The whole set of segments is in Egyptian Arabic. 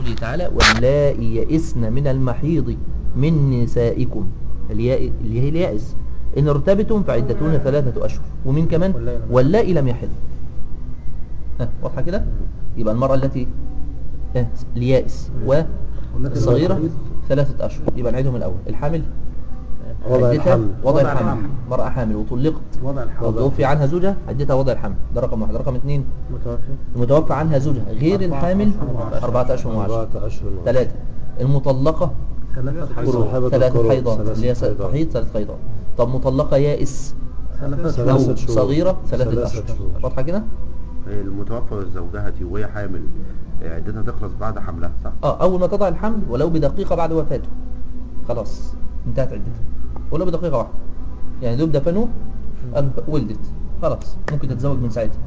قوله تعالى واللائي يئسن من المحيض من نسائكم الياء اللي هي اليائس إن ارتبتم فعدتهن ثلاثة أشهر ومن كمان واللائي لم واللائي لم يحض ها واضحة كده يبقى المرأة التي ها، اليائس والصغيرة تحيض. ثلاثة أشهر يبقى نعيدهم الأول الحامل وضع عدتها الحمل وضع وضع الحمل الحمل. مرأة حامل وطلقت وضع الحمل وتوفي عنها زوجها عدتها وضع الحمل ده رقم واحد رقم اثنين متوفي المتوفى عنها زوجها غير أربعة الحامل أشهر. أربعة أشهر وعشرة أربعة أشهر وعشرة. ثلاثة المطلقة ثلاثة حيض. حيض صاحبة ثلاثة القروء، حيضات ثلاثة اللي هي حيضات. تحيض ثلاث حيضات طب مطلقة يائس ثلاثة ثلاثة أو شهور. صغيرة ثلاثة ثلاثة أشهر شهور. واضحة كده؟ هي المتوفى زوجها دي وهي حامل آه، عدتها تخلص بعد حملها صح؟ اه أول ما تضع الحمل ولو بدقيقة بعد وفاته خلاص انتهت عدتها ولو بدقيقة واحدة يعني دوب دفنوه قال ولدت خلاص ممكن تتزوج من ساعتها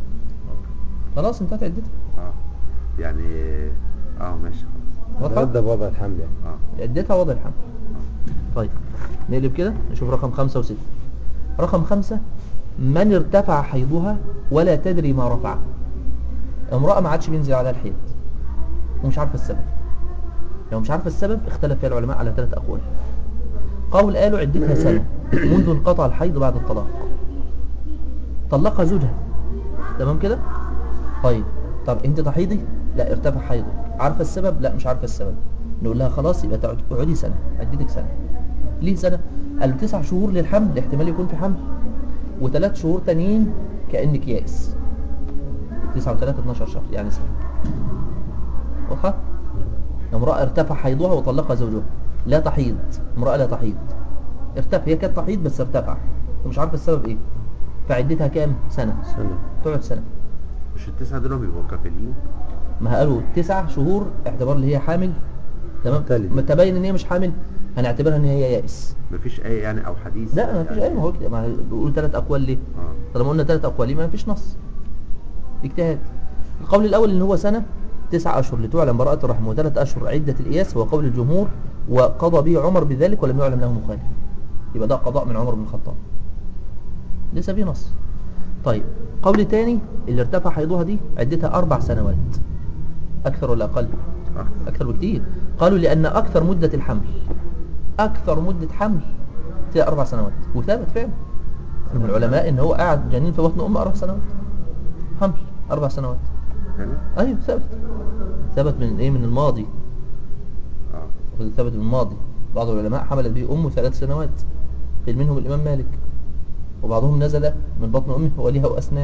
خلاص انتهت عدتها اه يعني اه ماشي خلاص واضحة؟ يبدأ بوضع الحمل يعني اه عدتها وضع الحمل طيب نقلب كده نشوف رقم خمسة وستة رقم خمسة من ارتفع حيضها ولا تدري ما رفعه امرأة ما عادش بينزل عليها الحيض ومش عارفة السبب لو مش عارفة السبب اختلف فيها العلماء على ثلاث أقوال قول قالوا عدتها سنة منذ انقطع الحيض بعد الطلاق طلقها زوجها تمام كده طيب طب انت تحيضي لا ارتفع حيضك عارفه السبب لا مش عارفه السبب نقول لها خلاص يبقى تقعد- اقعدي سنه عدتك سنه ليه سنه قالوا تسع شهور للحمل احتمال يكون في حمل وثلاث شهور تانيين كانك يائس تسعة وثلاثة 12 شهر يعني سنه واضحه امراه ارتفع حيضها وطلقها زوجها لا تحيض امراه لا تحيض ارتفع هي كانت تحيض بس ارتفع ومش عارفه السبب ايه فعدتها كام سنه سنة تقعد سنه مش التسعة دول بيبقوا كافلين ما قالوا تسع شهور اعتبار اللي هي حامل تمام تلد. ما تبين ان هي مش حامل هنعتبرها ان هي يائس مفيش آية يعني أو حديث لا ما فيش اي ما هو كده ما بيقولوا ثلاث اقوال ليه اه طالما قلنا ثلاث اقوال ليه ما فيش نص اجتهاد القول الاول ان هو سنه تسع اشهر لتعلم براءة الرحم وثلاث اشهر عدة القياس هو قول الجمهور وقضى به عمر بذلك ولم يعلم له مخالف يبقى ده قضاء من عمر بن الخطاب ليس فيه نص طيب قول تاني اللي ارتفع حيضها دي عدتها اربع سنوات اكثر ولا اقل آه. أكثر بكتير قالوا لأن أكثر مدة الحمل أكثر مدة حمل هي أربع سنوات وثابت فعلا من العلماء إن هو قاعد جنين في بطن أمه أربع سنوات حمل أربع سنوات فعلا؟ أيوه ثابت ثبت من إيه من الماضي اه ثبت من الماضي بعض العلماء حملت به أمه ثلاث سنوات قيل منهم الإمام مالك وبعضهم نزل من بطن أمه وليها أسنان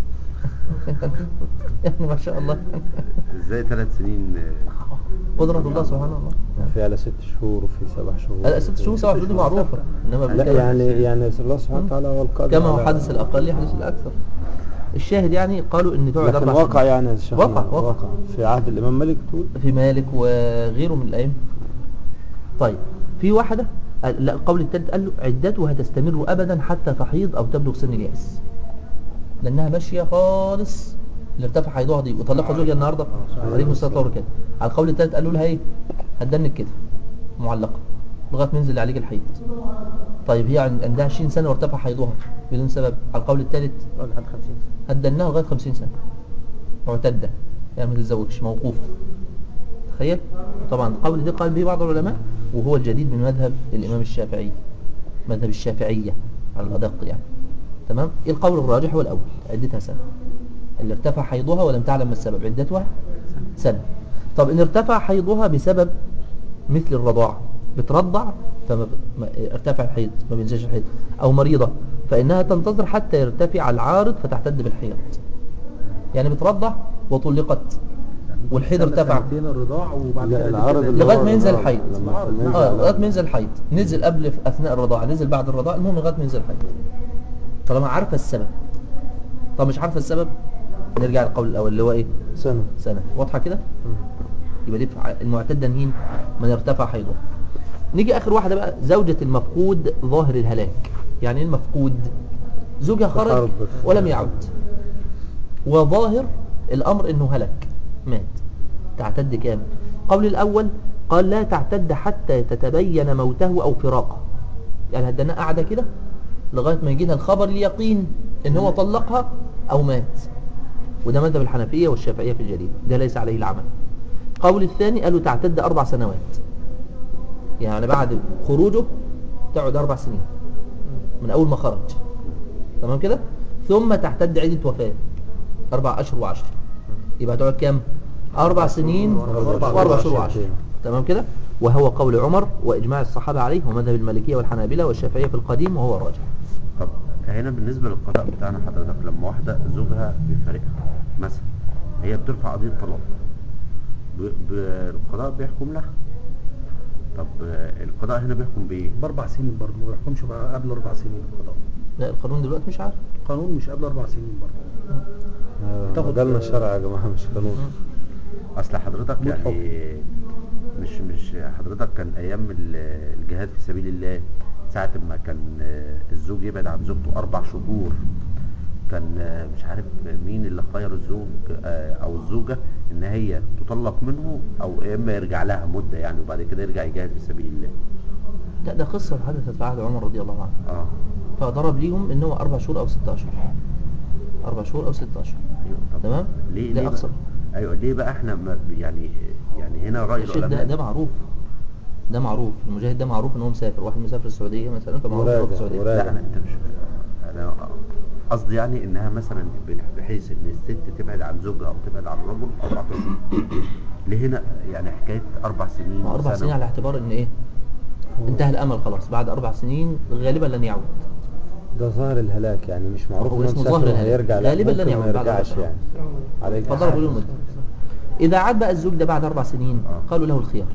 يعني ما شاء الله ازاي ثلاث سنين آه، قدرة الله سبحانه الله في على ست شهور وفي سبع شهور لا ست شهور سبع شهور دي معروفة إنما لا بنتكلم- يعني يعني الله سبحانه وتعالى هو القادر كما هو على- حدث الأقل يحدث الأكثر الشاهد يعني قالوا إن تقعد لكن أربع وقع سنين. يعني يا شيخنا، وقع وقع في عهد الإمام مالك تقول في مالك وغيره من الأئمة طيب في واحدة لا القول الثالث قال له عدتها تستمر أبدا حتى تحيض أو تبلغ سن اليأس لأنها ماشية خالص اللي ارتفع حيضها دي وطلقها زوجها النهارده عليه الصلاة والسلام كده على القول الثالث قالوا لها ايه هتدنك كده معلقة لغاية ما ينزل عليك الحيض طيب هي عن- عندها 20 سنة وارتفع حيضها بدون سبب على القول الثالث لحد 50 سنة هدناها لغاية 50 سنة معتدة يعني ما تتزوجش موقوفة تخيل طبعا القول ده قال به بعض العلماء وهو الجديد من مذهب الإمام الشافعي مذهب الشافعية على الأدق يعني تمام إيه القول الراجح هو الأول عدتها سنة اللي ارتفع حيضها ولم تعلم ما السبب عدتها سنة طب إن ارتفع حيضها بسبب مثل الرضاعة بترضع فما ب- ما- ارتفع الحيض ما بينزلش الحيض أو مريضة فإنها تنتظر حتى يرتفع العارض فتعتد بالحيض يعني بترضع وطلقت والحيض ارتفع سنتين الرضاع وبعد لا، كده العرض تبدأ- اللي لغاية هو ما ينزل العرض، الحيض. لما ينزل اه على- لغايه ما ينزل الحيض نزل قبل في اثناء الرضاعه نزل بعد الرضاعه المهم لغايه ما ينزل الحيض طالما عارفه السبب طب مش عارفه السبب نرجع للقول الاول اللي هو ايه سنة سنه واضحه كده يبقى دي في المعتده مين من ارتفع حيضه نيجي اخر واحده بقى زوجة المفقود ظاهر الهلاك يعني ايه المفقود زوجها خرج تحارب. ولم يعد وظاهر الامر انه هلك مات تعتد كام قول الاول قال لا تعتد حتى تتبين موته او فراقه يعني هدنا قاعده كده لغايه ما يجينا الخبر اليقين ان هو طلقها او مات وده مذهب الحنفيه والشافعيه في الجليل ده ليس عليه العمل قول الثاني قالوا تعتد أربع سنوات يعني بعد خروجه تقعد أربع سنين من أول ما خرج تمام كده ثم تعتد عدة وفاة أربع أشهر وعشر يبقى تقعد كام أربع سنين وأربع شهور وعشر تمام كده وهو قول عمر وإجماع الصحابة عليه ومذهب المالكية والحنابلة والشافعية في القديم وهو الراجح طب هنا بالنسبة للقضاء بتاعنا حضرتك لما واحدة زوجها بيفارقها مثلا هي بترفع قضية طلاق ب... ب... القضاء بيحكم لها طب آه، القضاء هنا بيحكم بإيه؟ باربع سنين برضه ما بيحكمش بقى قبل اربع سنين القضاء لا القانون دلوقتي مش عارف القانون مش قبل اربع سنين برضه آه، تاخد- مجالنا الشرع يا جماعة مش قانون اصل حضرتك مو يعني مش مش حضرتك كان ايام ال- الجهاد في سبيل الله ساعة ما كان آه، الزوج يبعد عن زوجته اربع شهور كان آه، مش عارف مين اللي خير الزوج آه، او الزوجة ان هي تطلق منه او يا اما يرجع لها مدة يعني وبعد كده يرجع يجاهد في سبيل الله لا ده قصة حدثت في عهد عمر رضي الله عنه اه فضرب ليهم ان هو اربع شهور او ست اشهر اربع شهور او ست اشهر ايوه طب تمام ليه ده ليه اقصر بقى ايوه ليه بقى احنا ما يعني يعني هنا رأي الشيخ ده العلماء ده معروف ده معروف المجاهد ده معروف ان هو مسافر واحد مسافر السعوديه مثلا فمعروف إن هو في مراجع، السعوديه مراجع. لا انا انت مش انا قصدي يعني انها مثلا بحيث ان الست تبعد عن زوجها او تبعد عن الرجل اربع اشهر ليه هنا يعني حكايه اربع سنين ما اربع وسنة؟ سنين على اعتبار ان ايه انتهى الامل خلاص بعد اربع سنين غالبا لن يعود ده ظاهر الهلاك يعني مش معروف هو إنه اسمه مسافر ظاهر الهلاك. وهيرجع لا غالباً لن ممكن يعود ما بعد يرجعش أربع يعني عليك فضربوا له المده اذا عاد بقى الزوج ده بعد اربع سنين آه. قالوا له الخيار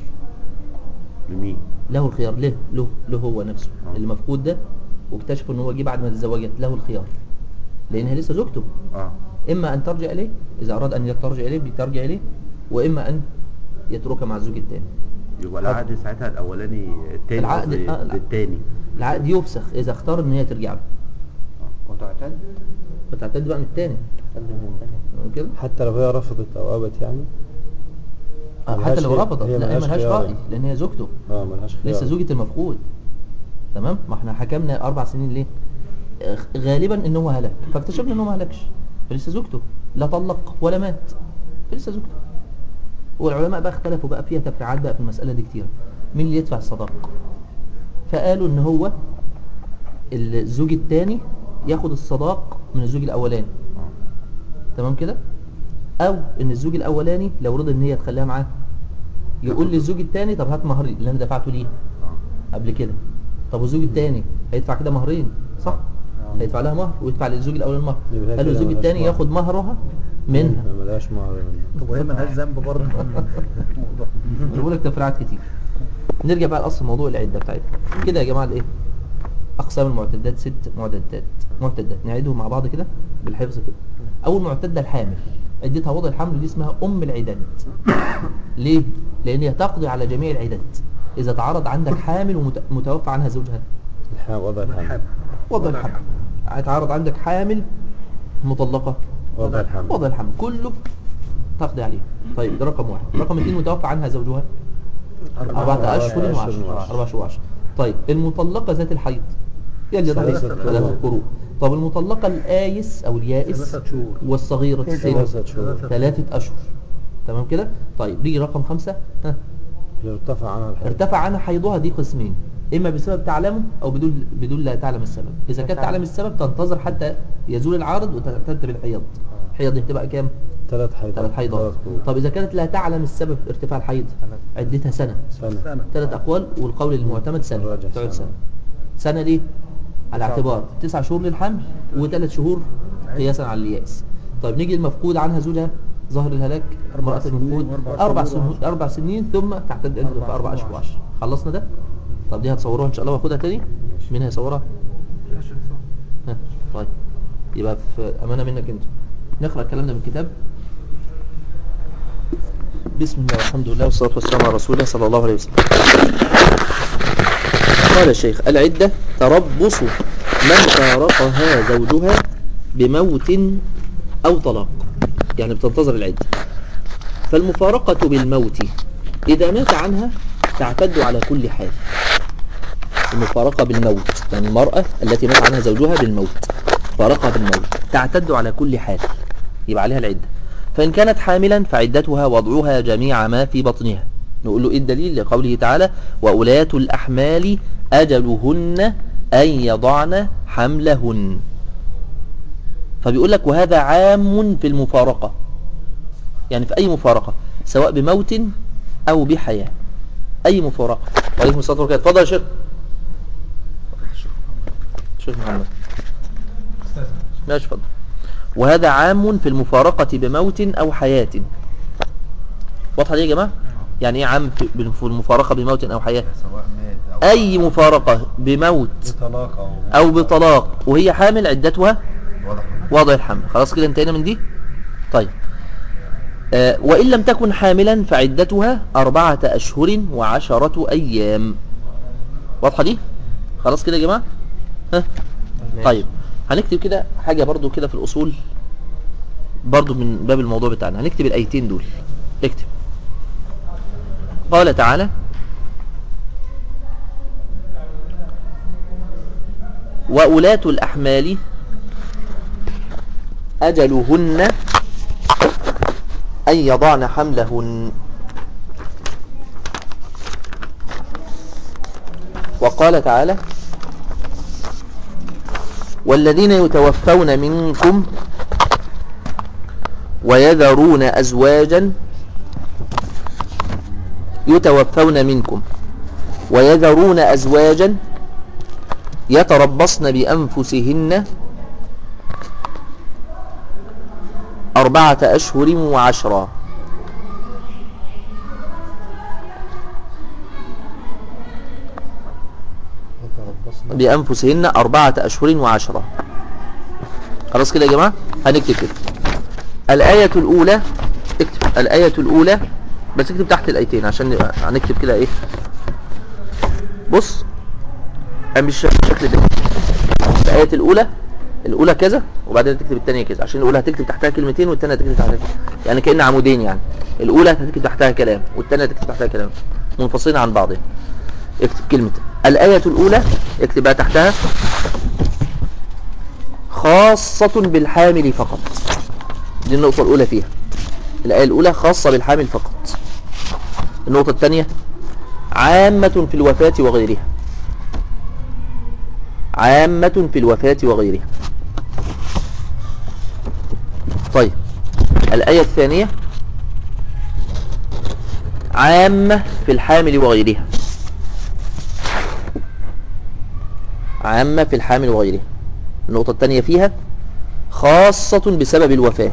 لمين له الخيار له له له هو نفسه آه. اللي مفقود ده واكتشفوا ان هو جه بعد ما تزوجت له الخيار لانها لسه زوجته اه اما ان ترجع اليه اذا اراد ان ترجع اليه بترجع اليه واما ان يتركها مع الزوج الثاني يبقى العقد ساعتها الاولاني التاني العقد- قصدي آه، العقد. التاني العقد يفسخ اذا اختار ان هي ترجع له وتعتد فتعتد بقى من الثاني كده حتى لو هي رفضت او ابت يعني آه، حتى ملهاش لو هي- رفضت هي لا هي ملهاش ملهاش خيار راي يعني. لان هي زوجته اه ملهاش خيار لسه زوجة المفقود تمام ما احنا حكمنا اربع سنين ليه آه، غالبا ان هو هلك فاكتشفنا ان هو ما هلكش فلسه زوجته لا طلق ولا مات فلسه زوجته والعلماء بقى اختلفوا بقى فيها تفريعات بقى في المسألة دي كتير مين اللي يدفع الصداق فقالوا ان هو الزوج الثاني ياخد الصداق من الزوج الاولاني اه تمام كده او ان الزوج الاولاني لو رضي ان هي تخليها معاه يقول للزوج الثاني طب هات مهري اللي انا دفعته ليه اه قبل كده طب والزوج الثاني هيدفع كده مهرين صح هيدفع لها مهر ويدفع للزوج الاولاني مهر يبقى قال له كده الزوج ملهاش الثاني مهر. ياخد مهرها منها ما ملهاش مهر منه طب وهي ملهاش ذنب برضه الموضوع بقول لك تفريعات كتير نرجع بقى لاصل موضوع العده بتاعتنا كده يا جماعه الايه اقسام المعتدات ست معتدات معتدات نعيدهم مع بعض كده بالحفظ كده اول معتده الحامل عدتها وضع الحمل دي اسمها ام العدد ليه لان هي تقضي على جميع العدد اذا تعرض عندك حامل ومتوفى عنها زوجها الحام وضع الحمل وضع الحمل هيتعرض عندك حامل مطلقه وضع الحمل وضع الحمل كله تقضي عليه طيب ده رقم واحد رقم اثنين متوفى عنها زوجها أربعة أربعة أشهر أشهر وعشر وعشر. أربعة أشهر وعشر طيب المطلقة ذات الحيض هي اللي ضحت ثلاثة ثلاثة قروء. قروء طب المطلقة الآيس أو اليائس ثلاثة شهور والصغيرة السن ثلاثة شهور ثلاثة أشهر تمام كده طيب نيجي رقم خمسة ها لو ارتفع عنها الحمل ارتفع عنها حيضها دي قسمين إما بسبب تعلمه أو بدون بدون لا تعلم السبب إذا كانت تعلم السبب تنتظر حتى يزول العارض وتعتد بالحيض الحيض دي بتبقى كام؟ ثلاث حيضات ثلاث حيضات ثلاث قروء. طب إذا كانت لا تعلم السبب ارتفاع الحيض عدتها سنة سنة سنة ثلاث أقوال والقول المعتمد سنة الراجح تقعد سنة. سنة سنة ليه؟ على اعتبار تسع شهور للحمل وثلاث شهور قياسا على الياس طيب نيجي المفقود عنها زوجها ظهر الهلاك أربع امرأة سنين المفقود وأربع أربع شهور سنين أربع سنين ثم تعتد عدة في أربع أشهر وعشر خلصنا ده؟ طب دي هتصوروها إن شاء الله واخدها تاني مين هيصورها؟ ها طيب يبقى في أمانة منك أنت نقرأ الكلام ده من الكتاب بسم الله والحمد لله والصلاة والسلام على رسول الله صلى الله عليه وسلم قال الشيخ العدة تربص من فارقها زوجها بموت أو طلاق يعني بتنتظر العدة فالمفارقة بالموت إذا مات عنها تعتد على كل حال المفارقة بالموت يعني المرأة التي مات عنها زوجها بالموت فارقها بالموت تعتد على كل حال يبقى عليها العدة فإن كانت حاملا فعدتها وضعها جميع ما في بطنها نقول له إيه الدليل لقوله تعالى وأولاة الأحمال أجلهن أن يضعن حملهن فبيقول لك وهذا عام في المفارقة يعني في أي مفارقة سواء بموت أو بحياة أي مفارقة وعليكم الصلاة والسلام اتفضل يا شيخ شيخ محمد ماشي اتفضل وهذا عام في المفارقة بموت أو حياة واضحة دي يا جماعة يعني ايه عام في في المفارقة بموت أو حياة سواء مات او أي مفارقة بموت بطلاق او أو بطلاق وهي حامل عدتها واضح وضع الحمل خلاص كده انتهينا من دي طيب آه وإن لم تكن حاملا فعدتها أربعة أشهر وعشرة أيام واضحة دي خلاص كده يا جماعة ها طيب هنكتب كده حاجة برضو كده في الأصول برضو من باب الموضوع بتاعنا هنكتب الآيتين دول اكتب قال تعالى وأولاة الأحمال أجلهن أن يضعن حملهن وقال تعالى والذين يتوفون منكم ويذرون أزواجا يتوفون منكم ويذرون أزواجا يتربصن بأنفسهن أربعة أشهر وعشرا يتربصن بأنفسهن أربعة أشهر وعشرة خلاص كده يا جماعة هنكتب كده الآية الأولى اكتب الآية الأولى بس اكتب تحت الآيتين عشان نبقى- هنكتب كده ايه بص أنا مش الشكل ده الآية الأولى الأولى كذا وبعدين تكتب الثانية كذا عشان الأولى هتكتب تحتها كلمتين والثانية هتكتب تحتها يعني كأن عمودين يعني الأولى هتكتب تحتها كلام والثانية هتكتب تحتها كلام منفصلين عن بعضهم اكتب كلمة الآية الأولى اكتب بقى تحتها خاصة بالحامل فقط دي النقطة الأولى فيها الآية الأولى خاصة بالحامل فقط النقطة الثانية عامة في الوفاة وغيرها عامة في الوفاة وغيرها طيب الآية الثانية عامة في الحامل وغيرها عامة في الحامل وغيرها النقطة الثانية فيها خاصة بسبب الوفاة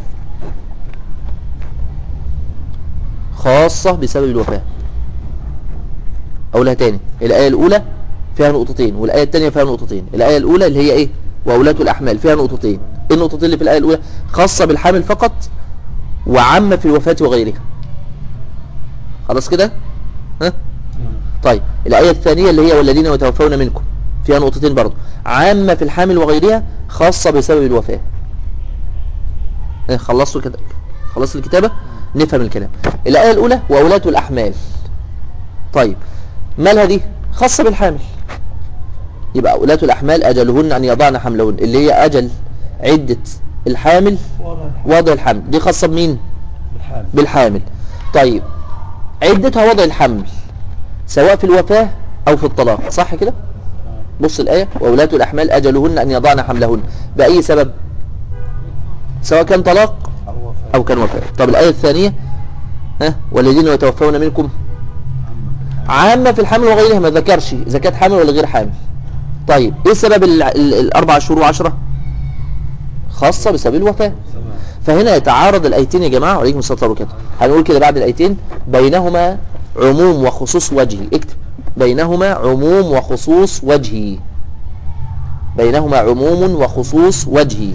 خاصة بسبب الوفاة أقولها تاني الآية الأولى فيها نقطتين والآية الثانية فيها نقطتين الآية الأولى اللي هي إيه وأولاة الأحمال فيها نقطتين إيه النقطتين اللي في الآية الأولى خاصة بالحامل فقط وعامة في الوفاة وغيرها خلاص كده ها طيب الآية الثانية اللي هي والذين يتوفون منكم فيها نقطتين برضو عامة في الحامل وغيرها خاصة بسبب الوفاة إيه، خلصتوا كده خلصت الكتابة نفهم الكلام الآية الأولى وأولاة الأحمال طيب مالها دي خاصة بالحامل يبقى أولاة الأحمال أجلهن أن يضعن حملهن اللي هي أجل عدة الحامل وضع الحمل دي خاصة بمين بالحال بالحامل طيب عدتها وضع الحمل سواء في الوفاة أو في الطلاق صح كده بص الآية وأولاة الأحمال أجلهن أن يضعن حملهن بأي سبب سواء كان طلاق أو وفاة أو كان وفاة طب الآية الثانية ها والذين يتوفون منكم عامة في الحمل وغيرها ما ذكرش إذا كانت حامل ولا غير حامل طيب إيه سبب ال- ال- الأربع شهور وعشرة خاصة بسبب الوفاة تمام فهنا يتعارض الآيتين يا جماعة وعليكم الصلاة والسلام هنقول كده بعد الآيتين بينهما عموم وخصوص وجهي اكتب بينهما عموم وخصوص وجهي بينهما عموم وخصوص وجهي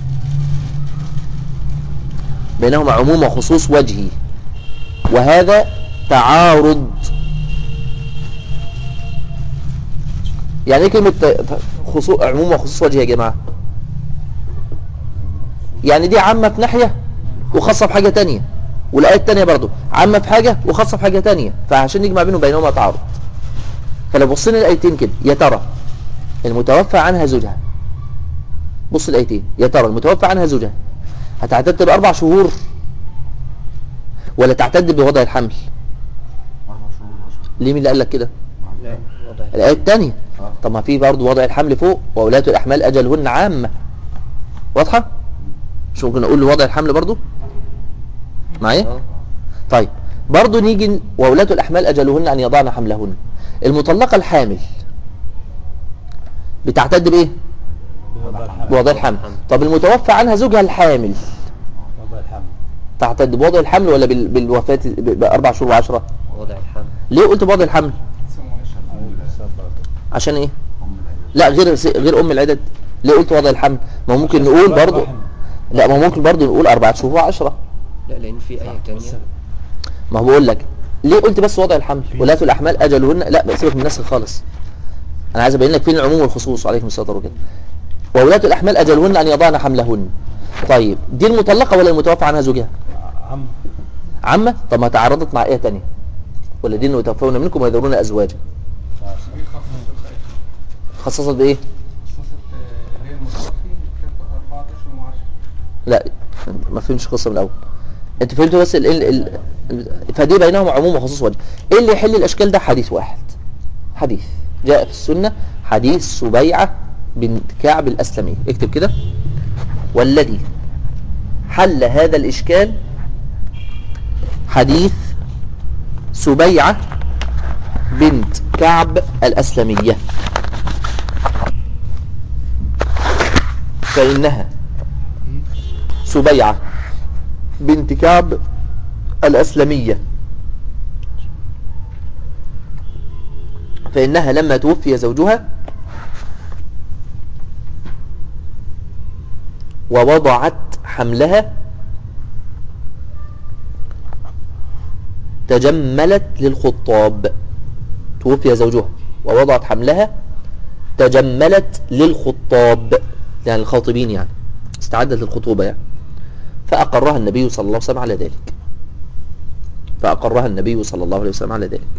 بينهما عموم وخصوص وجهي وهذا تعارض يعني ايه كلمة ت- خصوص عموم وخصوص وجهي يا جماعة يعني دي عامة في ناحية وخاصة في حاجة تانية والآية التانية برضو عامة في حاجة وخاصة في حاجة تانية فعشان نجمع بينهم بينهما تعارض فلو بصينا الآيتين كده يا ترى المتوفى عنها زوجها بص الآيتين يا ترى المتوفى عنها زوجها هتعتد بأربع شهور ولا تعتد بوضع الحمل اربع شهور وعشرة ليه مين اللي قال لك كده لا وضع الآية الثانية آه. طب ما في برضه وضع الحمل فوق وولاة الأحمال أجلهن عامة واضحة؟ مش ممكن أقول له وضع الحمل برضه؟ معايا؟ اه طيب برضه نيجي ن- وولاة الأحمال أجلهن أن يضعن حملهن المطلقة الحامل بتعتد بإيه؟ بوضع الحمل طب المتوفى عنها زوجها الحامل وضع الحمل تعتد بوضع الحمل ولا بال- بالوفاة ب- بأربع شهور وعشرة؟ وضع الحمل ليه قلت بوضع الحمل؟ عشان إيه؟ ام العيال لا غير غير ام العدد ليه قلت وضع الحمل ما هو ممكن نقول برضو لا ما هو ممكن برضو نقول أربعة شهور وعشرة لا لان في ايه تانية ما هو بقول لك ليه قلت بس وضع الحمل ولاة الأحمال أجلهن لا بقى سيبك من النسخ خالص أنا عايز أبين لك فين العموم والخصوص عليكم السلام وكده وولاة الأحمال أجلهن أن يضعن حملهن طيب دي المطلقة ولا المتوفى عنها زوجها عم عامة طب ما تعارضت مع آية تانية والذين يتوفون منكم ويذرون أزواجا خصصت بإيه؟ اللي هي المتوفي كانت 14 و10 لا ما فهمتش القصه من الاول انت فهمتوا بس ال ال ال فدي بينهم عموم وخصوص وجه ايه اللي يحل الاشكال ده حديث واحد حديث جاء في السنه حديث سبيعه بنت كعب الاسلمي اكتب كده والذي حل هذا الاشكال حديث سبيعه بنت كعب الاسلميه فانها سبيعة بنت كعب الأسلمية فإنها لما توفي زوجها ووضعت حملها تجملت للخطاب توفي زوجها ووضعت حملها تجملت للخطاب يعني الخاطبين يعني استعدت للخطوبة يعني فأقرها النبي صلى الله عليه وسلم على ذلك فأقرها النبي صلى الله عليه وسلم على ذلك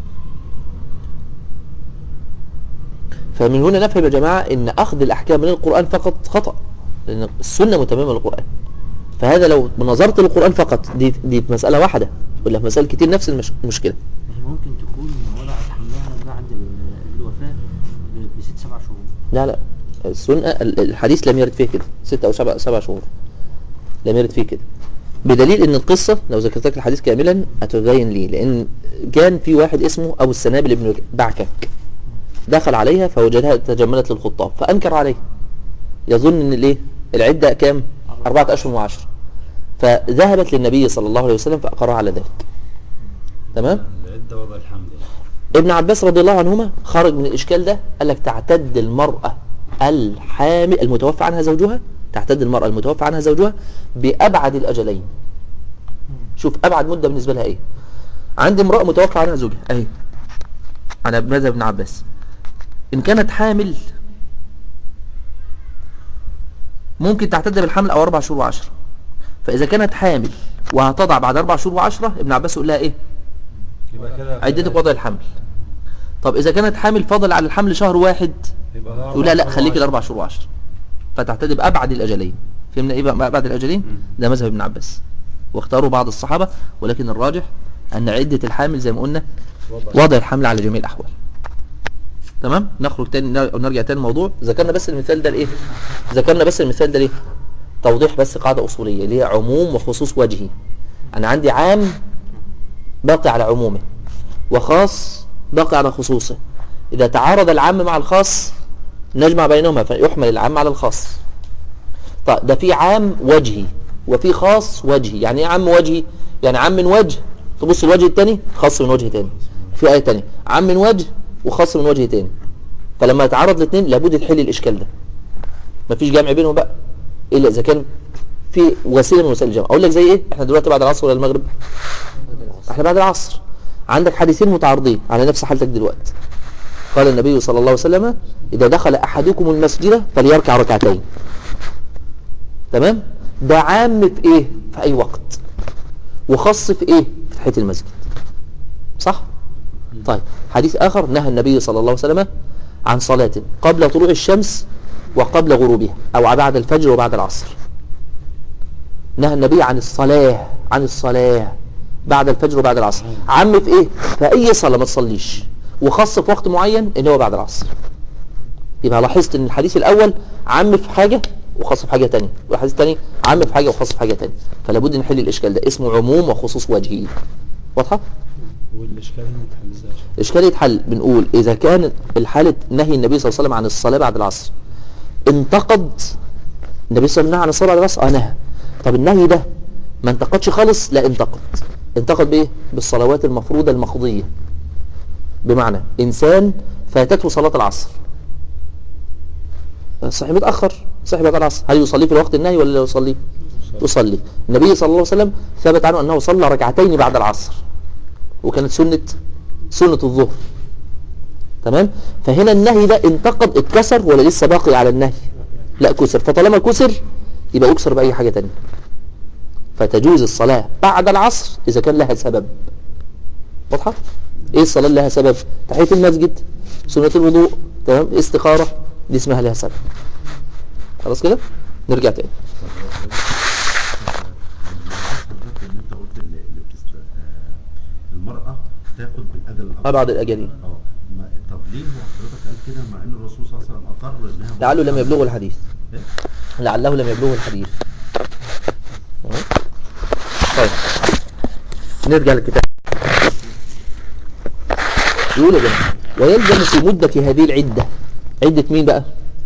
فمن هنا نفهم يا جماعة ان أخذ الأحكام من القرآن فقط خطأ لأن السنة متممة للقرآن فهذا لو نظرت للقرآن فقط دي, دي مسألة واحدة ولا في مسائل كتير نفس المش- المشكلة هي ممكن تكون وضعت حملها بعد ال- الوفاة ب- بست سبع شهور لا لا السنة ال- الحديث لم يرد فيه كده ستة أو سبع سبع شهور لم يرد فيه كده بدليل ان القصة لو ذكرت لك الحديث كاملا هتبين ليه لان كان في واحد اسمه ابو السنابل بن بعكك دخل عليها فوجدها تجملت للخطاب فانكر عليه يظن ان الايه العدة كام اربعة اشهر وعشر فذهبت للنبي صلى الله عليه وسلم فاقرها على ذلك تمام العدة وضع الحمل ابن عباس رضي الله عنهما خرج من الإشكال ده قال لك تعتد المرأة الحامل المتوفى عنها زوجها تعتد المرأة المتوفى عنها زوجها بأبعد الأجلين شوف أبعد مدة بالنسبة لها إيه عندي امرأة متوفى عنها زوجها أهي على مذهب ابن عباس إن كانت حامل ممكن تعتد بالحمل أو أربع شهور وعشرة فإذا كانت حامل وهتضع بعد أربع شهور وعشرة ابن عباس يقول لها إيه يبقى كده عدتك وضع الحمل طب اذا كانت حامل فضل على الحمل شهر واحد يبقى يقول لا لا خليك الاربع شهور وعشر فتعتدي بابعد الاجلين فهمنا ايه بقى ابعد الاجلين ده مذهب ابن عباس واختاروا بعض الصحابه ولكن الراجح ان عده الحامل زي ما قلنا وضع الحمل على جميع الاحوال تمام نخرج تاني نر- نرجع تاني الموضوع ذكرنا بس المثال ده لايه ذكرنا بس المثال ده ليه توضيح بس قاعده اصوليه اللي هي عموم وخصوص وجهي انا عندي عام باقي على عمومه وخاص باقي على خصوصه إذا تعارض العام مع الخاص نجمع بينهما فيحمل العام على الخاص طيب ده في عام وجهي وفي خاص وجهي يعني ايه عام وجهي يعني عام من وجه تبص الوجه التاني خاص من وجه تاني في آية تانية عام من وجه وخاص من وجه تاني فلما يتعارض الاثنين لابد تحل الإشكال ده مفيش جمع بينهم بقى إلا إذا كان في وسيلة من وسائل الجمع أقول لك زي إيه إحنا دلوقتي بعد العصر ولا المغرب احنا بعد العصر عندك حديثين متعارضين على نفس حالتك دلوقتي قال النبي صلى الله عليه وسلم إذا دخل أحدكم المسجد فليركع ركعتين تمام ده عام في إيه في أي وقت وخاص في إيه في تحية المسجد صح طيب حديث آخر نهى النبي صلى الله عليه وسلم عن صلاة قبل طلوع الشمس وقبل غروبها أو بعد الفجر وبعد العصر نهى النبي عن الصلاة عن الصلاة بعد الفجر وبعد العصر عم في ايه في اي صلاه ما تصليش وخاص في وقت معين ان هو بعد العصر يبقى لاحظت ان الحديث الاول عم في حاجه وخاص في حاجه تانية والحديث الثاني عم في حاجه وخاص في حاجه تانية فلا بد نحل الاشكال ده اسمه عموم وخصوص وجهي واضحه والاشكال هنا تحل ازاي يا شيخ؟ الاشكال يتحل بنقول اذا كان الحاله نهي النبي صلى الله عليه وسلم عن الصلاه بعد العصر انتقد النبي صلى الله عليه وسلم نهى عن الصلاه بعد العصر اه نهى طب النهي ده ما انتقدش خالص لا انتقد انتقد بايه بالصلوات المفروضه المقضيه بمعنى انسان فاتته صلاه العصر صحي متاخر صحي بعد العصر هل يصلي في الوقت النهي ولا لا يصلي يصلي النبي صلى الله عليه وسلم ثبت عنه انه صلى ركعتين بعد العصر وكانت سنه سنه الظهر تمام فهنا النهي ده انتقد اتكسر ولا لسه باقي على النهي لا كسر فطالما كسر يبقى يكسر باي حاجه تانية فتجوز الصلاه بعد العصر اذا كان لها سبب واضحه ايه الصلاه اللي لها سبب تحيه المسجد سنه الوضوء تمام استخاره دي اسمها لها سبب خلاص كده نرجع تاني العصر ده ان انت قلت اللي اللي بتست... آه، المرأة تاخد بالاجل الاكبر ابعد الاجلين اه ما- طب ليه هو حضرتك قال كده مع ان الرسول صلى الله عليه وسلم اقر انها لعله لم يبلغه الحديث إيه؟ لعله لم يبلغه الحديث تمام؟ طيب نرجع للكتاب يقول يا جماعه ويلزم في مدة هذه العدة عدة مين بقى؟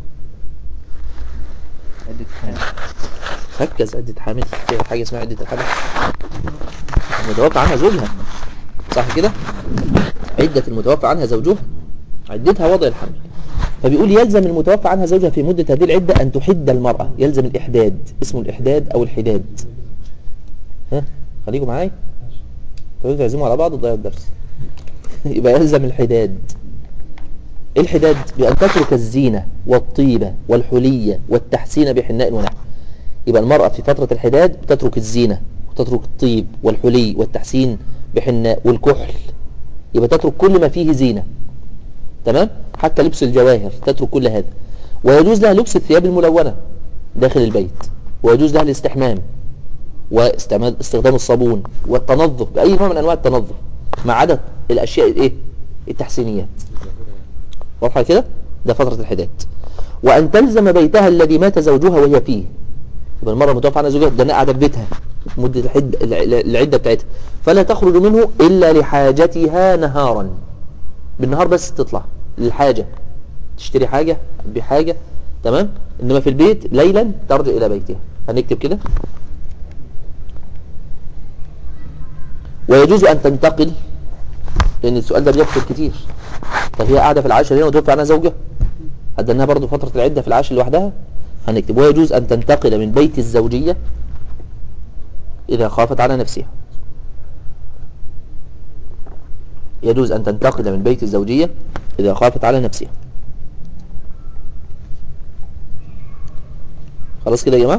عدة حامل ركز عدة حامل في حاجة اسمها عدة الحمل المتوفى عنها زوجها صح كده عدة المتوفى عنها زوجها عدتها وضع الحمل فبيقول يلزم المتوفى عنها زوجها في مدة هذه العدة أن تحد المرأة يلزم الإحداد اسمه الإحداد أو الحداد ها خليكم معايا تقولوا تعزموا على بعض وتضيعوا الدرس يبقى يلزم الحداد إيه الحداد بأن تترك الزينة والطيبة والحلية والتحسين بحناء ونحو يبقى المرأة في فترة الحداد بتترك الزينة وتترك الطيب والحلي والتحسين بحناء والكحل يبقى تترك كل ما فيه زينة تمام حتى لبس الجواهر تترك كل هذا ويجوز لها لبس الثياب الملونة داخل البيت ويجوز لها الاستحمام واستعمال استخدام الصابون والتنظف بأي نوع من أنواع التنظف ما عدا الأشياء الإيه التحسينيات واضحة كده ده فترة الحداد وأن تلزم بيتها الذي مات زوجها وهي فيه يبقى المرأة المتوفى عنها زوجها ده قاعدة في بيتها مدة الحد الع- العدة بتاعتها فلا تخرج منه إلا لحاجتها نهارا بالنهار بس تطلع للحاجة تشتري حاجة بحاجة تمام إنما في البيت ليلا ترجع إلى بيتها هنكتب كده ويجوز أن تنتقل لأن السؤال ده بيكتب كتير طب هي قاعدة في العاشر هنا وتوفى عنها زوجها أدناها برضو فترة العدة في العاشر لوحدها هنكتب ويجوز أن تنتقل من بيت الزوجية إذا خافت على نفسها يجوز أن تنتقل من بيت الزوجية إذا خافت على نفسها خلاص كده يا جماعة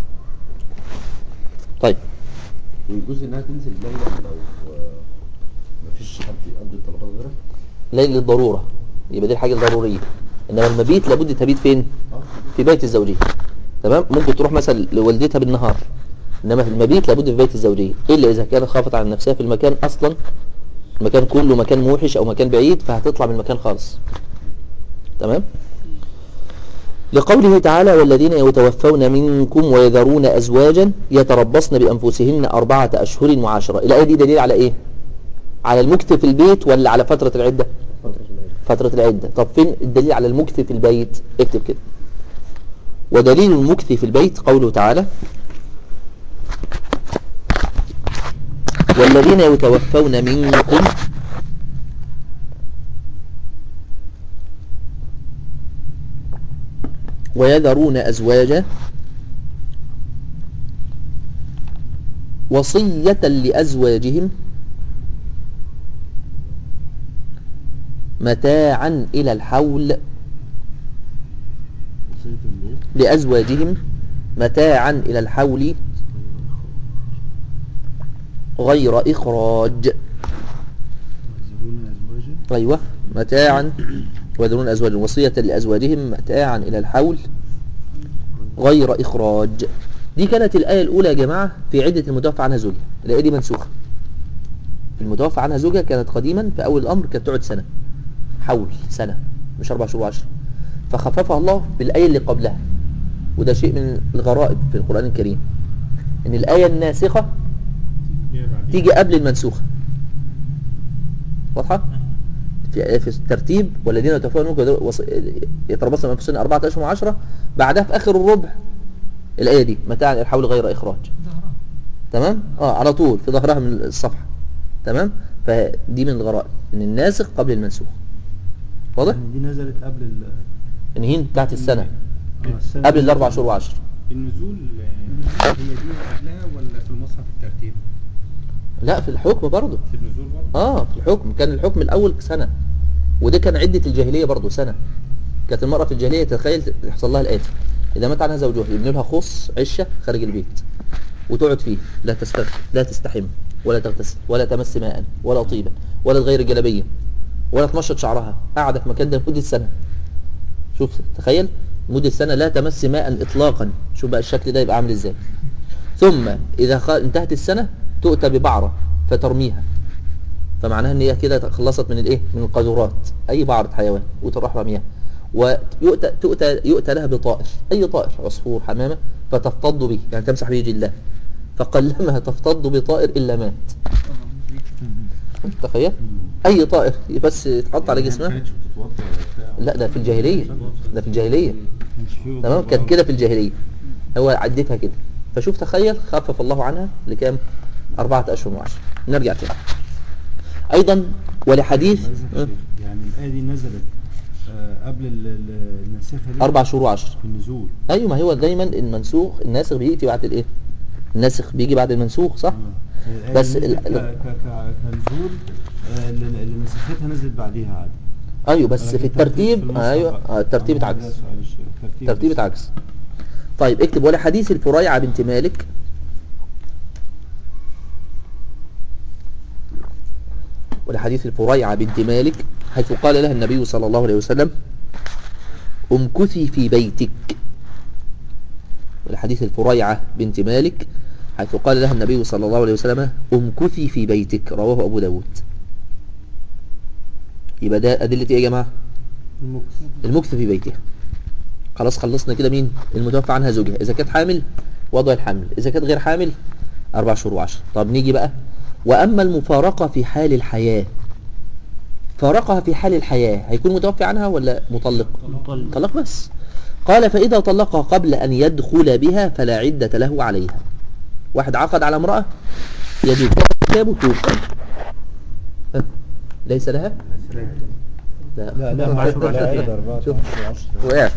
طيب ويجوز انها تنزل ليلا لو آه، مفيش حد يقضي طلبات غيرها ليل للضرورة يبقى دي الحاجة الضرورية إنما المبيت لابد تبيت فين اه في بيت الزوجية تمام ممكن تروح مثلا لوالدتها بالنهار انما في المبيت لابد في بيت الزوجية الا اذا كانت خافت على نفسها في المكان اصلا المكان كله مكان موحش او مكان بعيد فهتطلع من المكان خالص تمام لقوله تعالى والذين يتوفون منكم ويذرون ازواجا يتربصن بانفسهن اربعة اشهر وعشرة الايه دي دليل على ايه على المكث في البيت ولا على فترة العدة فترة العدة طب فين الدليل على المكث في البيت اكتب كده ودليل المكث في البيت قوله تعالى والذين يتوفون منكم ويذرون أزواجا وصية لأزواجهم متاعا إلى الحول وصية الناس لأزواجهم متاعا إلى الحول غير إخراج يزورون أزواجا أيوة متاعا ويذرون أزواجا وصية لأزواجهم متاعا إلى الحول غير إخراج دي كانت الآية الأولى يا جماعة في عدة المتوفى عنها زوجها الآية دي منسوخة المتوفى عنها زوجها كانت قديما في أول الأمر كانت تقعد سنة حول سنة مش أربع شهور وعشر فخففها الله بالآية اللي قبلها وده شيء من الغرائب في القرآن الكريم إن الآية الناسخة تيجي قبل المنسوخة واضحة؟ في في الترتيب والذين يتوفون منكم وص- يتربصن بأنفسهن أربعة أشهر وعشرة بعدها في آخر الربع الآية دي متاع الحول غير إخراج تمام؟ اه على طول في ظهرها من الصفحة تمام؟ فدي من الغرائب إن الناسخ قبل المنسوخ واضح؟ يعني دي نزلت قبل ال إن هي بتاعت السنة آه، السنة قبل الأربع شهور وعشر النزول آه، هي دي قبلها ولا في المصحف الترتيب؟ لا في الحكم برضه في النزول برضه؟ اه في الحكم كان الحكم الاول سنه وده كان عده الجاهليه برضه سنه كانت المراه في الجاهليه تخيل يحصل لها الاتي اذا مات عنها زوجها يبني لها خص عشه خارج البيت وتقعد فيه لا تستغفر لا تستحم ولا تغتسل ولا تمس ماء ولا طيبا ولا تغير جلبيه ولا تمشط شعرها قاعده في مكان ده لمده سنه شوف تخيل مده سنه لا تمس ماء اطلاقا شوف بقى الشكل ده يبقى عامل ازاي ثم اذا خ- انتهت السنه تؤتى ببعره فترميها فمعناها ان هي كده خلصت من الايه من القاذورات اي بعرة حيوان وتروح رميها ويؤتى تؤتى يؤتى لها بطائر اي طائر عصفور حمامه فتفتض به يعني تمسح به جلدها فقلما تفتض بطائر الا مات تخيل اي طائر بس يتحط على ما جسمها كانتش بتتوضى ولا بتاع لا ده في الجاهليه ده في الجاهليه مش فيه تمام وضوء. كانت كده في الجاهليه هو عدتها كده فشوف تخيل خفف الله عنها لكام أربعة أشهر وعشر نرجع تاني أيضا ولحديث عايز م? أشير. يعني الآية دي نزلت آه، قبل ال- ال- الناسخة دي أربع شهور وعشر في النزول أيوة ما هو دايما المنسوخ الناسخ بيأتي بعد الإيه الناسخ بيجي بعد المنسوخ صح هي الآية بس دي نزلت ال- ك- ك- ك- كنزول آه، اللي اللي نسختها نزلت بعديها عادي أيوة بس لكن في الترتيب المصحف- أيوة آه، الترتيب آه، اتعكس ده سؤال الشيخ. الترتيب ترتيب بس. اتعكس طيب اكتب ولحديث الفريعة بنت مالك ولحديث الفريعة بنت مالك حيث قال لها النبي صلى الله عليه وسلم امكثي في بيتك ولحديث الفريعة بنت مالك حيث قال لها النبي صلى الله عليه وسلم امكثي في بيتك رواه أبو داود يبقى ده أدلة إيه يا جماعة المكث في بيتها خلاص خلصنا كده مين المتوفى عنها زوجها اذا كانت حامل وضع الحمل اذا كانت غير حامل اربع شهور وعشر طب نيجي بقى واما المفارقه في حال الحياه فارقها في حال الحياه هيكون متوفي عنها ولا مطلق مطلق. طلق بس قال فاذا طلقها قبل ان يدخل بها فلا عده له عليها واحد عقد على امراه يجوز كتابه توفي ها، ليس لها لا لا لا أربع شهور وعشرة أيام. أربعة شوف. عشر وعشرة. وقعت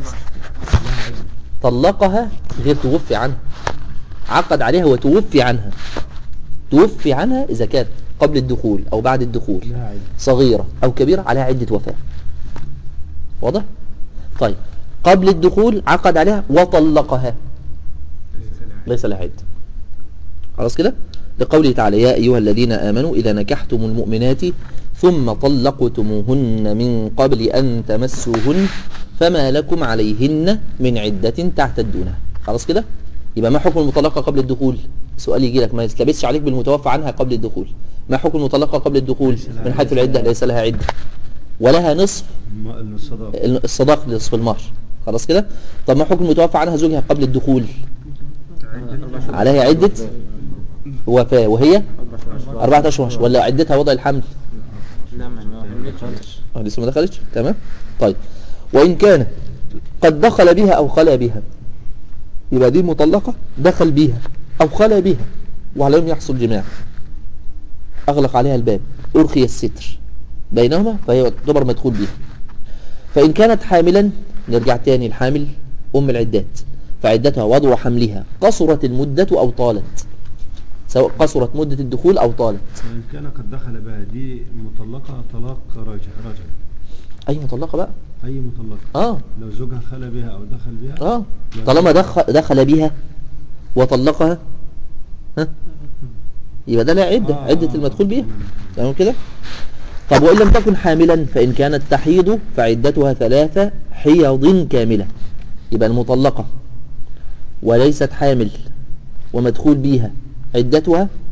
طلقها غير توفي عنها عقد عليها وتوفي عنها توفي عنها إذا كانت قبل الدخول أو بعد الدخول لها عدة. صغيرة أو كبيرة عليها عدة وفاة واضح؟ طيب قبل الدخول عقد عليها وطلقها ليس لها عدة خلاص كده لقوله تعالى يا أيها الذين آمنوا إذا نكحتم المؤمنات ثم طلقتموهن من قبل أن تمسوهن فما لكم عليهن من عدة تعتدونها خلاص كده يبقى ما حكم المطلقة قبل الدخول سؤال يجي لك ما يتلبسش عليك بالمتوفى عنها قبل الدخول ما حكم المطلقة قبل الدخول من حيث العدة ليس لها عدة ولها نصف الم- الصداقة الصداق نصف المهر خلاص كده طب ما حكم المتوفى عنها زوجها قبل الدخول عليها عدة وفاة وهي أربعة أشهر ولا عدتها وضع الحمل لا ما ما حملتش اه لسه ما دخلتش تمام طيب وإن كان قد دخل بها أو خلا بها يبقى دي مطلقة دخل بها أو خلا بها وعليهم يحصل جماع أغلق عليها الباب أرخي الستر بينهما فهي تعتبر مدخول بها فإن كانت حاملا نرجع تاني الحامل أم العدات فعدتها وضع حملها قصرت المدة أو طالت سواء قصرت مدة الدخول أو طالت وإن كان قد دخل بها دي مطلقة طلاق رجع رجع أي مطلقة بقى أي مطلقة آه لو زوجها خلى بها أو دخل بها اه طالما دخل, دخل بها وطلقها ها يبقى ده لا عدة آه، عدة آه، المدخول بها تمام. تمام كده طب وإن لم تكن حاملا فإن كانت تحيض فعدتها ثلاثة حيض كاملة يبقى المطلقة وليست حامل ومدخول بيها عدتها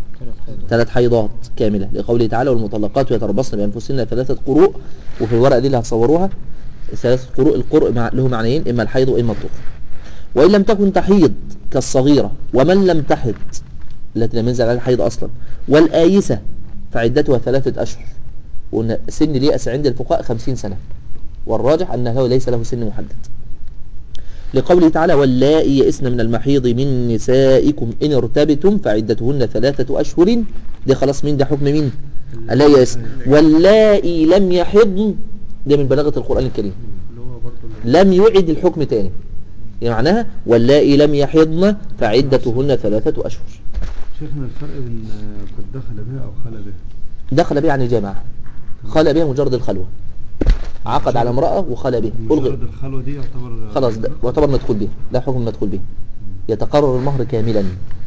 ثلاث حيضات كاملة لقوله تعالى والمطلقات يتربصن بأنفسهن ثلاثة قروء وفي الورقة دي اللي هتصوروها ثلاثة قروء القرء مع له معنيين إما الحيض وإما الطهر وإن لم تكن تحيض كالصغيرة ومن لم تحض التي لم ينزل عليها الحيض أصلا والآيسة فعدتها ثلاثة أشهر وأن سن اليأس عند الفقهاء خمسين سنة والراجح أنه ليس له سن محدد لقوله تعالى واللائي يئسن من المحيض من نسائكم إن ارتبتم فعدتهن ثلاثة أشهر ده خلاص مين ده حكم مين لا يئسن واللائي لم يحضن ده من بلاغة القرآن الكريم اللي هو برضه اللي لم يعد الحكم تاني يعني معناها واللائي لم يحضن فعدتهن ثلاثة أشهر شيخنا الفرق بين آه، قد دخل بها او خلى بها دخل بها عن الجامعة خلى بها مجرد الخلوة عقد على امرأة وخلى بها ألغي مجرد الخلوة دي يعتبر خلاص ده يعتبر مدخول به ده حكم مدخول به يتقرر المهر كاملا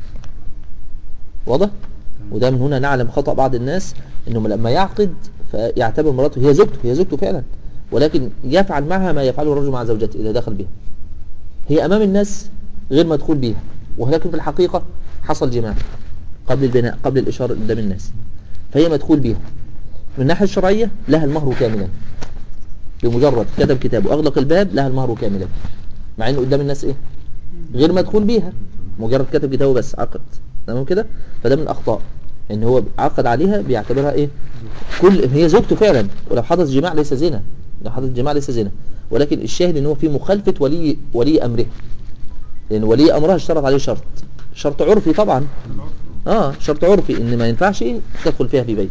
واضح وده من هنا نعلم خطأ بعض الناس انهم لما يعقد فيعتبر مراته هي زوجته هي زوجته فعلا ولكن يفعل معها ما يفعله الرجل مع زوجته اذا دخل بها هي امام الناس غير مدخول بها ولكن في الحقيقة حصل جماع قبل البناء قبل الاشارة قدام الناس فهي مدخول بها من الناحية الشرعية لها المهر كاملا بمجرد كتب كتاب واغلق الباب لها المهر كاملا مع انه قدام الناس ايه غير مدخول بيها مجرد كتب كتابه بس عقد تمام كده فده من الاخطاء ان هو عقد عليها بيعتبرها ايه كل هي زوجته فعلا ولو حدث جماع ليس زنا لو حدث جماع ليس زنا ولكن الشاهد ان هو في مخالفه ولي ولي امره لان ولي امرها اشترط عليه شرط شرط عرفي طبعا اه شرط عرفي ان ما ينفعش تدخل فيها في بيت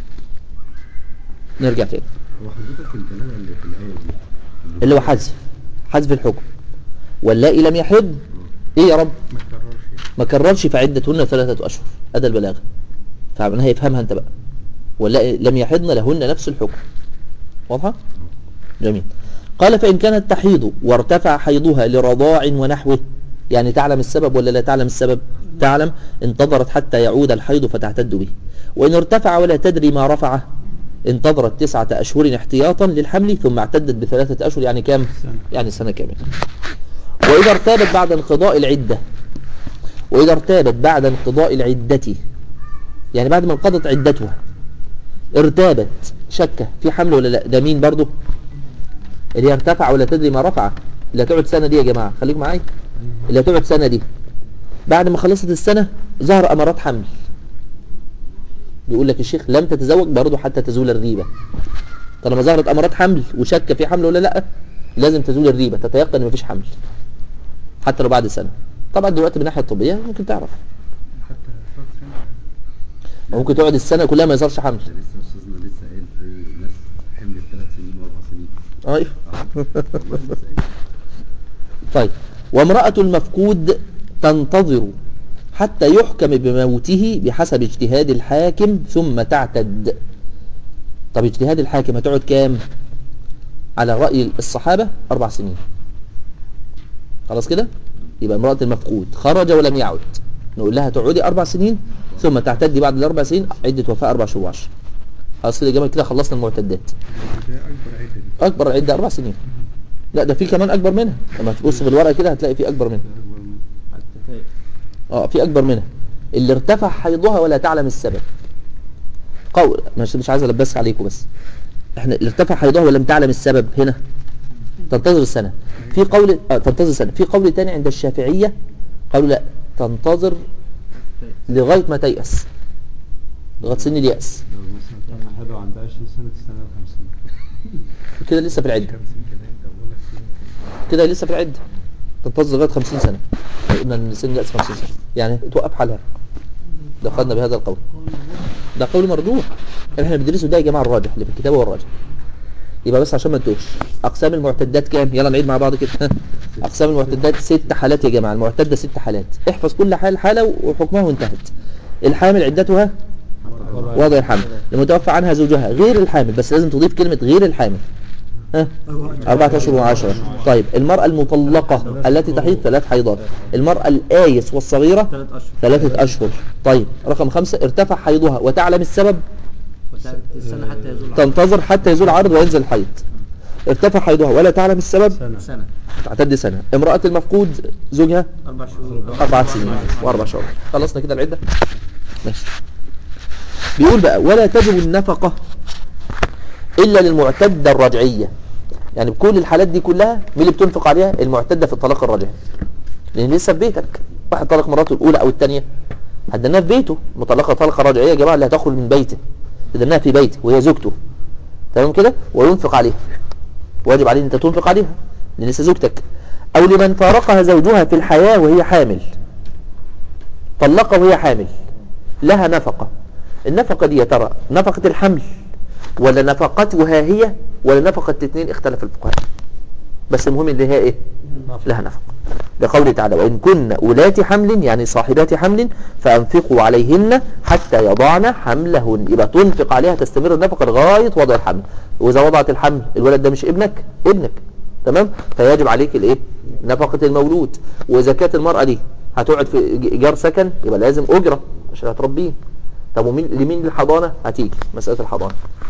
نرجع تاني هو حضرتك الدلاله اللي في الايه دي اللي هو حذف حذف الحكم واللائي لم يحض ايه يا رب ما تكررش يعني. ما كررش فعدتهن ثلاثة أشهر هذا البلاغة فمعناها يفهمها أنت بقى واللائي لم يحضن لهن نفس الحكم واضحة؟ جميل قال فإن كانت تحيض وارتفع حيضها لرضاع ونحوه يعني تعلم السبب ولا لا تعلم السبب تعلم انتظرت حتى يعود الحيض فتعتد به وإن ارتفع ولا تدري ما رفعه انتظرت تسعة أشهر احتياطا للحمل ثم اعتدت بثلاثة أشهر يعني كام؟ يعني سنة كاملة وإذا ارتابت بعد انقضاء العدة وإذا ارتابت بعد انقضاء العدة يعني بعد ما انقضت عدتها ارتابت شكة في حمل ولا لا ده مين برضو اللي هي ارتفع ولا تدري ما رفع اللي هتقعد سنة دي يا جماعة خليك معايا اللي هتقعد سنة دي بعد ما خلصت السنة ظهر أمارات حمل بيقول لك الشيخ لم تتزوج برضه حتى تزول الريبة طالما ظهرت أمارات حمل وشك في حمل ولا لا لازم تزول الريبة تتيقن ان مفيش حمل حتى لو بعد سنة طبعا دلوقتي من الناحية الطبية ممكن تعرف حتى فرق سنة ممكن تقعد السنة كلها ما يظهرش حمل ده لسه استاذنا لسه قايل في ناس حملت ثلاث سنين واربع سنين ايوه والله لسه قايل. طيب وامرأة المفقود تنتظر حتى يحكم بموته بحسب اجتهاد الحاكم ثم تعتد طب اجتهاد الحاكم هتقعد كام على رأي الصحابة أربع سنين خلاص كده يبقى امرأة المفقود خرج ولم يعد نقول لها تقعدي أربع سنين ثم تعتدي بعد الأربع سنين عدة وفاة أربع شهور وعشر خلاص كده يا جماعة كده خلصنا المعتدات ده أكبر عدة دي أكبر عدة أربع سنين لا ده في كمان أكبر منها لما تبص في الورقة كده هتلاقي في أكبر منها حتى تايه اه في اكبر منها اللي ارتفع حيضها ولا تعلم السبب قول مش مش عايز البسك عليكم بس احنا اللي ارتفع حيضها ولم تعلم السبب هنا تنتظر السنه في قول آه تنتظر سنه في قول تاني عند الشافعيه قالوا لا تنتظر لغايه ما تيأس لغايه سن اليأس لو مثلا حلو عندها 20 سنة تستنى ل 50 كده لسه في العده 50 كمان ده بقول لك سنة. كده لسه في العده تنتظر لغايه 50 سنه قلنا ان سن اليأس 50 سنه يعني توقف حالها لو خدنا بهذا القول ده قول مرجوح احنا بندرسه ده يا جماعه الراجح اللي في الكتاب هو الراجح يبقى بس عشان ما نتوهش اقسام المعتدات كام يلا نعيد مع بعض كده اقسام المعتدات ست حالات يا جماعه المعتده ست حالات احفظ كل حال حاله وحكمها وانتهت الحامل عدتها وضع الحمل المتوفى عنها زوجها غير الحامل بس لازم تضيف كلمه غير الحامل ها أربعة أشهر وعشرة طيب المرأة المطلقة التي تحيض ثلاث حيضات المرأة الآيس والصغيرة ثلاث أشهر ثلاثة أشهر طيب رقم خمسة ارتفع حيضها وتعلم السبب تستنى حتى يزول العرض. تنتظر حتى يزول عرض وينزل الحيض ارتفع حيضها ولا تعلم السبب سنة سنة تعتد سنة امرأة المفقود زوجها أربع شهور أربع سنين وأربع شهور خلصنا كده العدة ماشي بيقول بقى ولا تجب النفقة إلا للمعتدة الرجعية يعني بكل الحالات دي كلها مين اللي بتنفق عليها المعتدة في الطلاق الرجعي لأن لسه في بيتك واحد طلق مراته الأولى أو الثانية هدناها في بيته مطلقة طلقة رجعية يا جماعة اللي هتخرج من بيته هدناها في بيته وهي زوجته تمام كده وينفق عليها واجب عليه ان انت تنفق عليها لان لسه زوجتك او لمن فارقها زوجها في الحياة وهي حامل طلقها وهي حامل لها نفقة النفقة دي يا ترى نفقة الحمل ولا نفقتها هي ولا نفقة الاثنين اختلف الفقهاء بس المهم ان هي ايه لها نفقة لقوله تعالى وإن كن أولات حمل يعني صاحبات حمل فأنفقوا عليهن حتى يضعن حملهن يبقى تنفق عليها تستمر النفقة لغاية وضع الحمل وإذا وضعت الحمل الولد ده مش ابنك ابنك تمام فيجب عليك الايه نفقة المولود وإذا كانت المرأة دي هتقعد في ج- إيجار سكن يبقى لازم أجرة عشان هتربيه طب ومين لمين الحضانة هتيجي مسألة الحضانة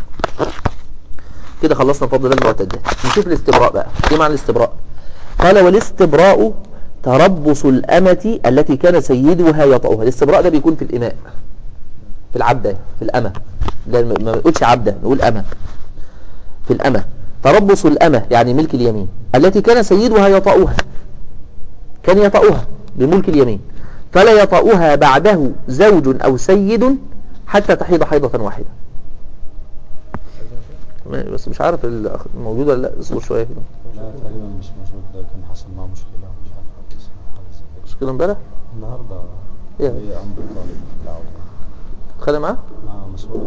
كده خلصنا فضل المعتدات نشوف الاستبراء بقى ايه معنى الاستبراء قال والاستبراء تربص الأمة التي كان سيدها يطأها الاستبراء ده بيكون في الإماء في العبدة في الأمة لا ما ما نقولش عبدة نقول أمة في الأمة تربص الأمة يعني ملك اليمين التي كان سيدها يطأها كان يطأها بملك اليمين فلا يطأها بعده زوج أو سيد حتى تحيض حيضة واحدة بس مش عارف الموجود ولا لا اصبر شوية كده لا تقريبا مش موجود ده كان حصل معاه مشكلة مش عارف حاجة اسمها حاجة زي كده. مش كده امبارح النهاردة إيه؟ هي عمرو طالب العودة اتخانق معاه مع مسؤول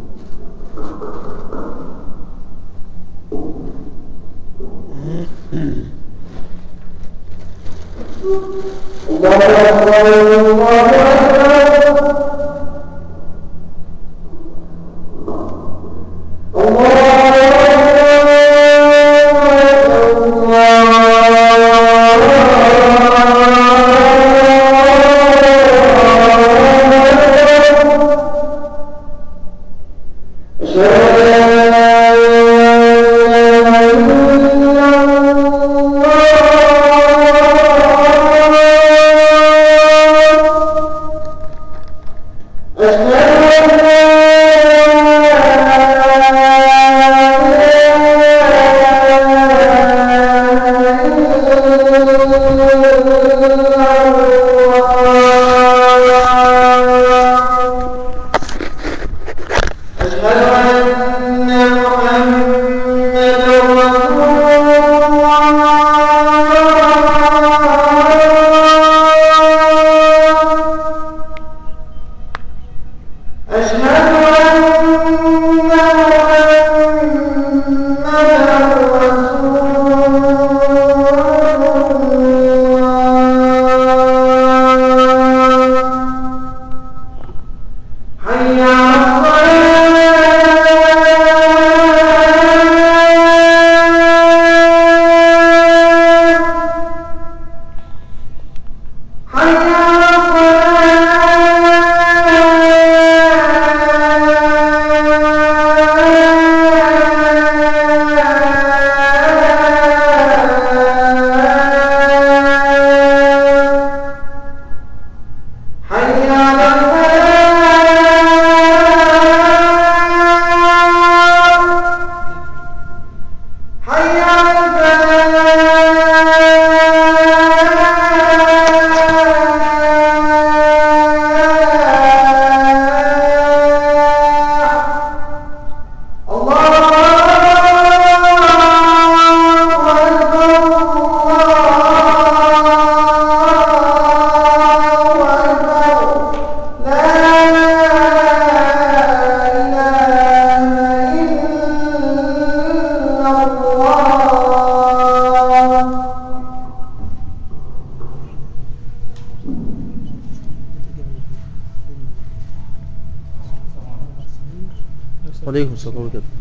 عليكم السلام ورحمة الله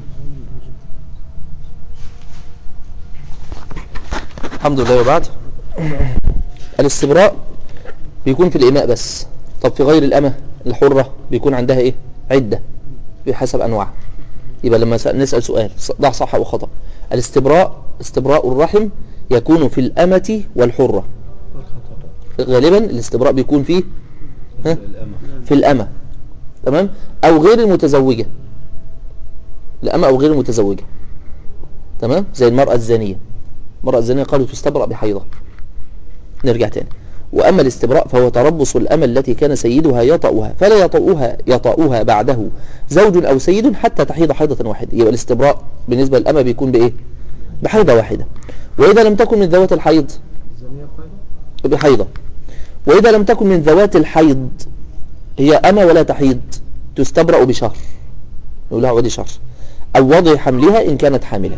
الحمد لله وبعد الاستبراء بيكون في الإماء بس طب في غير الأمة الحرة بيكون عندها إيه عدة بحسب أنواع يبقى لما سأل- نسأل سؤال ص- ضع صح أو خطأ الاستبراء استبراء الرحم يكون في الأمة والحرة غالبا الاستبراء بيكون فيه ها؟ الأمة في الأمة تمام او غير المتزوجة الأمة او غير المتزوجة تمام زي المرأة الزانية المرأة الزانية قالوا تستبرأ بحيضة نرجع تاني وأما الاستبراء فهو تربص الأمة التي كان سيدها يطأها فلا يطأها يطأها بعده زوج أو سيد حتى تحيض حيضة واحدة يبقى الاستبراء بالنسبة للأمة بيكون بإيه بحيضة واحدة وإذا لم تكن من ذوات الحيض بحيضة وإذا لم تكن من ذوات الحيض هي أمة ولا تحيض تستبرأ بشهر نقول لها عودي شهر أو وضع حملها إن كانت حاملا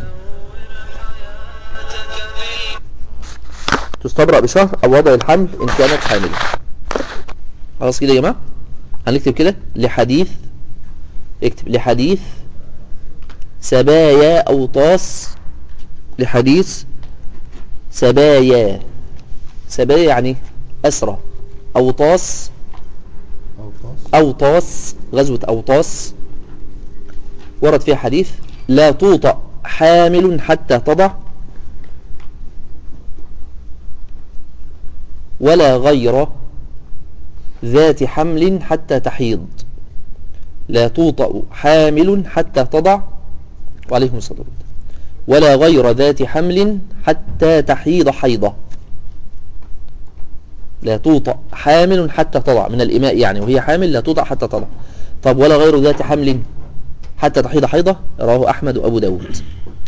تستبرأ بشهر أو وضع الحمل إن كانت حاملا خلاص كده يا جماعة هنكتب كده لحديث اكتب لحديث سبايا أو طاس لحديث سبايا سبايا يعني أسرى أوطاس أوطاس أوطاس غزوة أوطاس ورد فيها حديث لا توطأ حامل حتى تضع ولا غير ذات حمل حتى تحيض لا توطأ حامل حتى تضع وعليكم الصلاة والسلام ولا غير ذات حمل حتى تحيض حيضة لا توطأ حامل حتى تضع من الإماء يعني وهي حامل لا توطأ حتى تضع طب ولا غير ذات حمل حتى تحيض حيضة رواه أحمد وأبو داود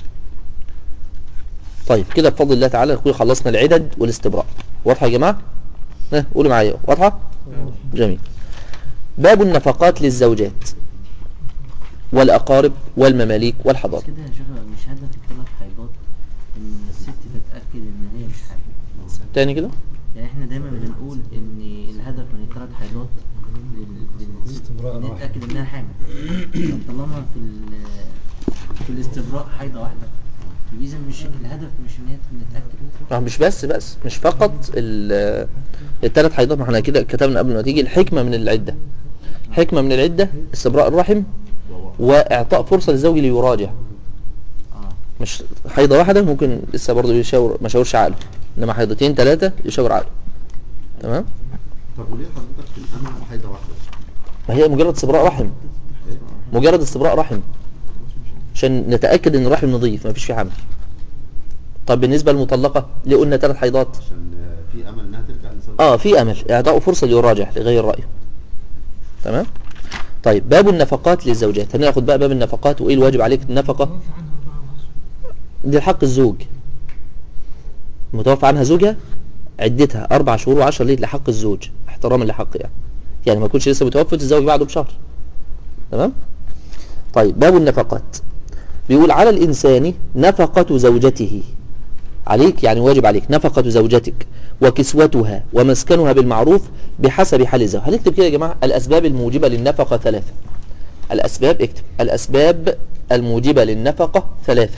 طيب كده بفضل الله تعالى نكون خلصنا العدد والاستبراء واضحة يا جماعة ها قولوا معايا واضحة جميل باب النفقات للزوجات والأقارب والمماليك والحضارة بس كده يا شيخ مش هدف الثلاث حيضات ان الست تتاكد ان هي مش حامل تاني كده يعني احنا دايما بنقول ان الهدف من الثلاث حيضات لل- لل- ان هي تتاكد انها حامل طب طالما في ال- في الاستبراء حيضه واحده يبقى اذا مش الهدف مش ان هي نتاكد آه، مش بس بس مش فقط ال- الثلاث حيضات ما احنا كده كتبنا قبل ما تيجي الحكمة من العدة حكمة من العدة استبراء الرحم واعطاء فرصة للزوج ليراجع اه مش حيضة واحدة ممكن لسه برضه يشاور ما شاورش عقله انما حيضتين ثلاثة يشاور عقله تمام طب وليه حضرتك في الأمة حيضة واحدة؟ ما هي مجرد استبراء رحم مجرد استبراء رحم عشان نتأكد ان الرحم نظيف ما فيش فيه حمل طب بالنسبة للمطلقة ليه قلنا ثلاث حيضات عشان في أمل إنها ترجع لزوجها اه في امل اعطاء فرصة ليراجع لغير رأيه تمام طيب باب النفقات للزوجات هناخد بقى باب النفقات وايه الواجب عليك النفقة دي حق الزوج متوفى عنها زوجها عدتها اربع شهور وعشر ليل لحق الزوج احتراما لحق يعني يعني ما يكونش لسه متوفى تتزوج بعده بشهر تمام طيب باب النفقات بيقول على الانسان نفقة زوجته عليك يعني واجب عليك نفقة زوجتك وكسوتها ومسكنها بالمعروف بحسب حال الزوج هنكتب كده يا جماعة الأسباب الموجبة للنفقة ثلاثة الأسباب اكتب الأسباب الموجبة للنفقة ثلاثة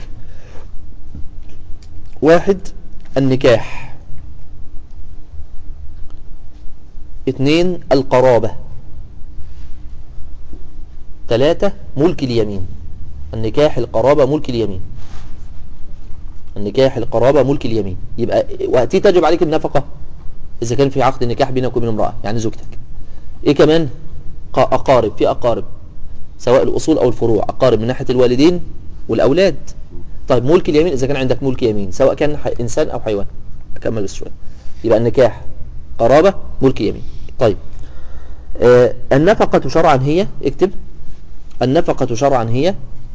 واحد النكاح اثنين القرابة ثلاثة ملك اليمين النكاح القرابة ملك اليمين النكاح القرابة ملك اليمين يبقى وقتي تجب عليك النفقة إذا كان في عقد نكاح بينك وبين امرأة يعني زوجتك إيه كمان ق- أقارب في أقارب سواء الأصول أو الفروع أقارب من ناحية الوالدين والأولاد طيب ملك اليمين إذا كان عندك ملك يمين سواء كان ح- إنسان أو حيوان أكمل بس شوية يبقى النكاح قرابة ملك يمين طيب آه النفقة شرعا هي اكتب النفقة شرعا هي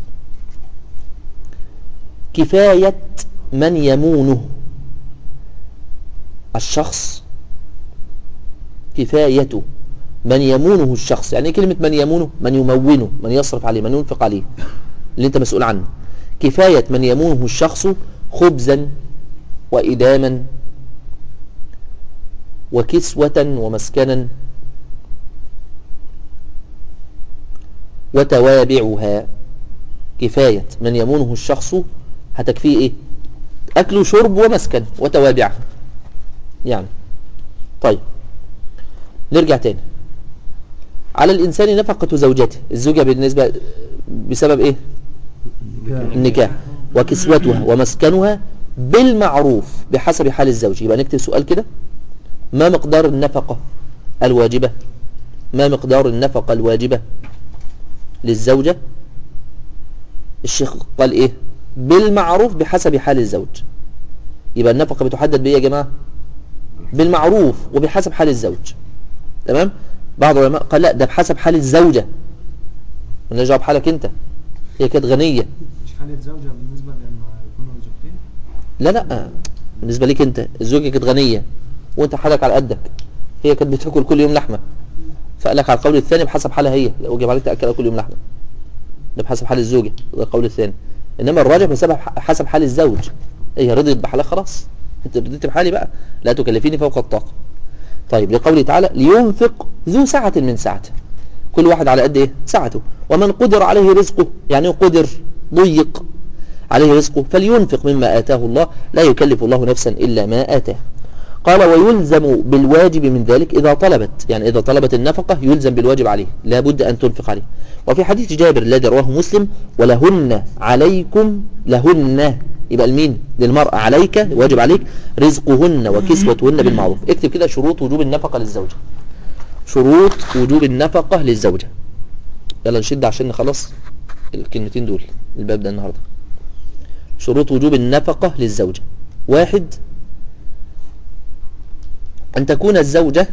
كفاية من يمونه الشخص كفاية من يمونه الشخص يعني ايه كلمة من يمونه من يمونه من يصرف عليه من ينفق عليه اللي انت مسؤول عنه كفاية من يمونه الشخص خبزا وإداما وكسوة ومسكنا وتوابعها كفاية من يمونه الشخص هتكفيه ايه اكل وشرب ومسكن وتوابعها يعني طيب نرجع تاني على الانسان نفقة زوجته الزوجة بالنسبة بسبب ايه النكاح وكسوتها ومسكنها بالمعروف بحسب حال الزوج يبقى نكتب سؤال كده ما مقدار النفقة الواجبة ما مقدار النفقة الواجبة للزوجة الشيخ قال ايه بالمعروف بحسب حال الزوج يبقى النفقة بتحدد بايه يا جماعة بالمعروف وبحسب حال الزوج تمام بعض العلماء قال لا ده بحسب حال الزوجة مالناش دعوه بحالك انت هي كانت غنية مش حالة زوجة بالنسبة لما يكونوا زوجتين لا لا بالنسبة ليك انت الزوجة كانت غنية وانت حالك على قدك هي كانت بتاكل كل يوم لحمة فقال لك على القول الثاني بحسب حالها هي لو وجب عليك تاكلها كل يوم لحمة ده بحسب حال الزوجة ده القول الثاني انما الراجح بسبب حسب حال الزوج هي رضيت بحالها خلاص انت رضيت بحالي بقى لا تكلفيني فوق الطاقة طيب لقوله تعالى لينفق ذو سعة من سعته كل واحد على قد ايه سعته ومن قدر عليه رزقه يعني قدر ضيق عليه رزقه فلينفق مما آتاه الله لا يكلف الله نفسا إلا ما آتاه قال ويلزم بالواجب من ذلك إذا طلبت يعني إذا طلبت النفقة يلزم بالواجب عليه لا بد أن تنفق عليه وفي حديث جابر الذي رواه مسلم ولهن عليكم لهن يبقى المين للمرأة عليك واجب عليك رزقهن وكسوتهن بالمعروف اكتب كده شروط وجوب النفقة للزوجة شروط وجوب النفقة للزوجة يلا نشد عشان نخلص الكلمتين دول الباب ده النهاردة شروط وجوب النفقة للزوجة واحد أن تكون الزوجة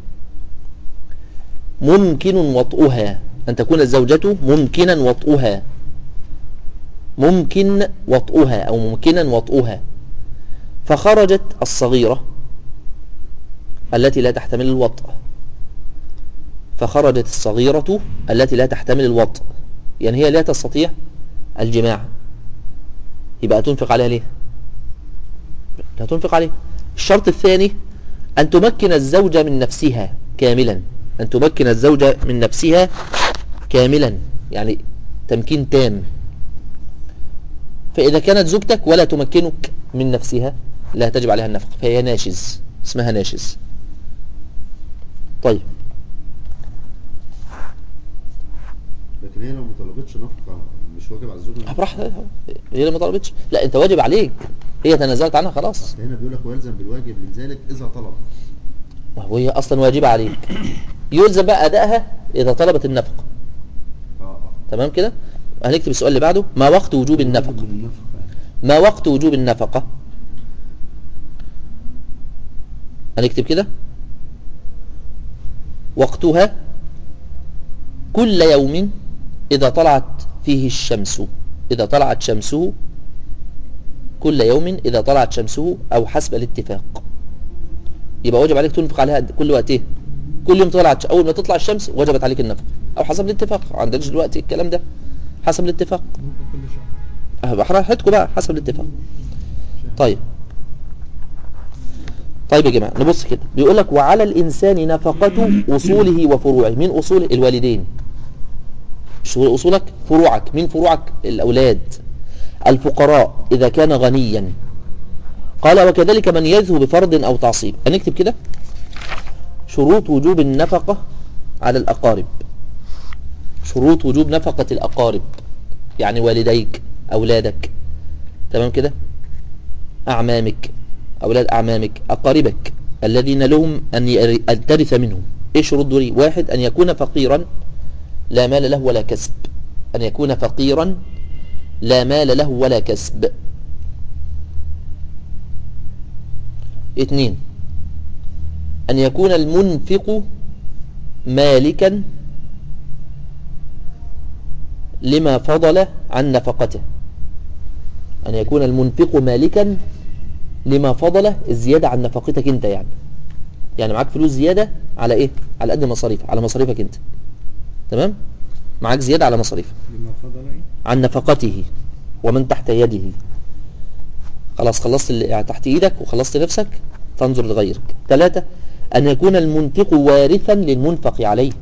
ممكن وطئها أن تكون الزوجة ممكنا وطئها ممكن وطئها أو ممكنا وطئها فخرجت الصغيرة التي لا تحتمل الوطء فخرجت الصغيرة التي لا تحتمل الوطء يعني هي لا تستطيع الجماع يبقى تنفق عليها ليه لا تنفق عليه الشرط الثاني أن تمكن الزوجة من نفسها كاملا أن تمكن الزوجة من نفسها كاملا يعني تمكين تام فإذا كانت زوجتك ولا تمكنك من نفسها لا تجب عليها النفقة فهي ناشز اسمها ناشز طيب لكن هي لو ما طلبتش نفقه مش واجب على الزوج إنه براحتها هي اللي ما طلبتش لا انت واجب عليك هي تنازلت عنها خلاص أصل هنا بيقول لك ويلزم بالواجب من ذلك اذا طلب وهي اصلا واجبة عليك يلزم بقى ادائها اذا طلبت النفقة اه اه تمام كده هنكتب السؤال اللي بعده ما وقت وجوب النفقة ما وقت وجوب النفقة هنكتب كده وقتها كل يوم إذا طلعت فيه الشمس إذا طلعت شمسه كل يوم إذا طلعت شمسه أو حسب الاتفاق يبقى واجب عليك تنفق عليها قد- كل وقت ايه كل يوم طلعت أول ما تطلع الشمس وجبت عليك النفقة أو حسب الاتفاق عندناش دلوقتي الكلام ده حسب الاتفاق ممكن كل شهر أه، براحتكم بقى حسب الاتفاق طيب طيب يا جماعة نبص كده بيقول لك وعلى الإنسان نفقة أصوله وفروعه مين أصوله الوالدين مش هو أصولك فروعك مين فروعك الأولاد الفقراء إذا كان غنيا قال وكذلك من يذهب بفرض أو تعصيب هنكتب كده شروط وجوب النفقة على الأقارب شروط وجوب نفقة الأقارب يعني والديك أولادك تمام كده أعمامك أولاد أعمامك أقاربك الذين لهم أن, ير- أن ترث منهم إيه شروط دوري واحد أن يكون فقيرا لا مال له ولا كسب أن يكون فقيرا لا مال له ولا كسب اثنين أن يكون المنفق مالكا لما فضل عن نفقته أن يكون المنفق مالكا لما فضل الزيادة عن نفقتك انت يعني يعني معاك فلوس زيادة على ايه على قد مصاريفك على مصاريفك انت تمام معاك زيادة على مصاريفك لما فضل ايه عن نفقته ومن تحت يده خلاص خلصت اللي يعني تحت ايدك وخلصت نفسك تنظر لغيرك ثلاثة أن يكون المنفق وارثا للمنفق عليه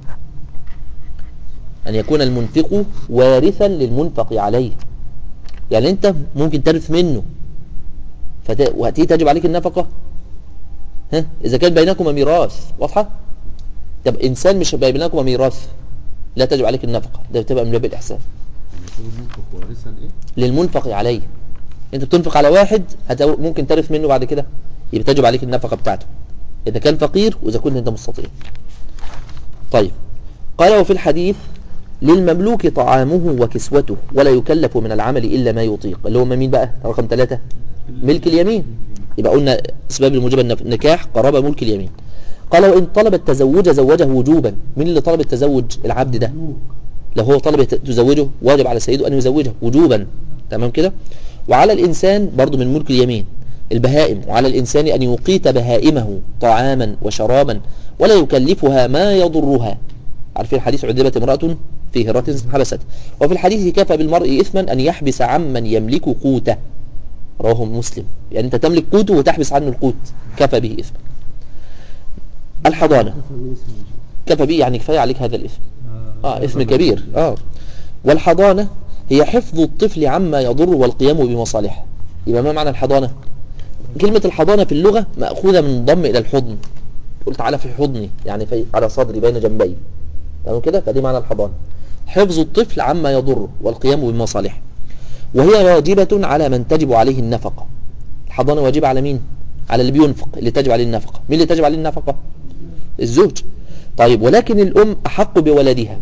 أن يكون المنفق وارثا للمنفق عليه يعني أنت ممكن ترث منه فت... وهتيجي تجب عليك النفقة ها إذا كان بينكما ميراث واضحة طب إنسان مش بينكما ميراث لا تجب عليك النفقة ده بتبقى من باب الإحسان أن يكون المنفق وارثا ايه للمنفق عليه انت بتنفق على واحد هت... ممكن ترث منه بعد كده يبقى تجب عليك النفقة بتاعته اذا كان فقير واذا كنت انت مستطيع طيب قال وفي الحديث للمملوك طعامه وكسوته ولا يكلف من العمل إلا ما يطيق اللي هو مين بقى رقم ثلاثة ملك اليمين يبقى قلنا أسباب الموجبة النف- النكاح قرابة ملك اليمين قال وإن طلب التزوج زوجه وجوبا مين اللي طلب التزوج العبد ده لو هو طلب يت- تزوجه واجب على سيده أن يزوجه وجوبا تمام كده وعلى الإنسان برضو من ملك اليمين البهائم وعلى الإنسان أن يقيت بهائمه طعاما وشرابا ولا يكلفها ما يضرها عارفين الحديث عذبت امرأة في هرة حبست وفي الحديث كفى بالمرء إثما أن يحبس عمن يملك قوته رواه مسلم يعني أنت تملك قوته وتحبس عنه القوت كفى به إثما الحضانة كفى به يعني كفاية عليك هذا الإثم آه إثم كبير آه والحضانة هي حفظ الطفل عما يضر والقيام بمصالحه يبقى ما معنى الحضانة كلمة الحضانة في اللغة مأخوذة من ضم إلى الحضن قلت تعالى في حضني يعني في على صدري بين جنبي تمام كده فدي معنى الحضانة حفظ الطفل عما يضره والقيام بمصالحه وهي واجبة على من تجب عليه النفقة الحضانة واجبة على مين على اللي بينفق اللي تجب عليه النفقة مين اللي تجب عليه النفقة الزوج طيب ولكن الأم أحق بولدها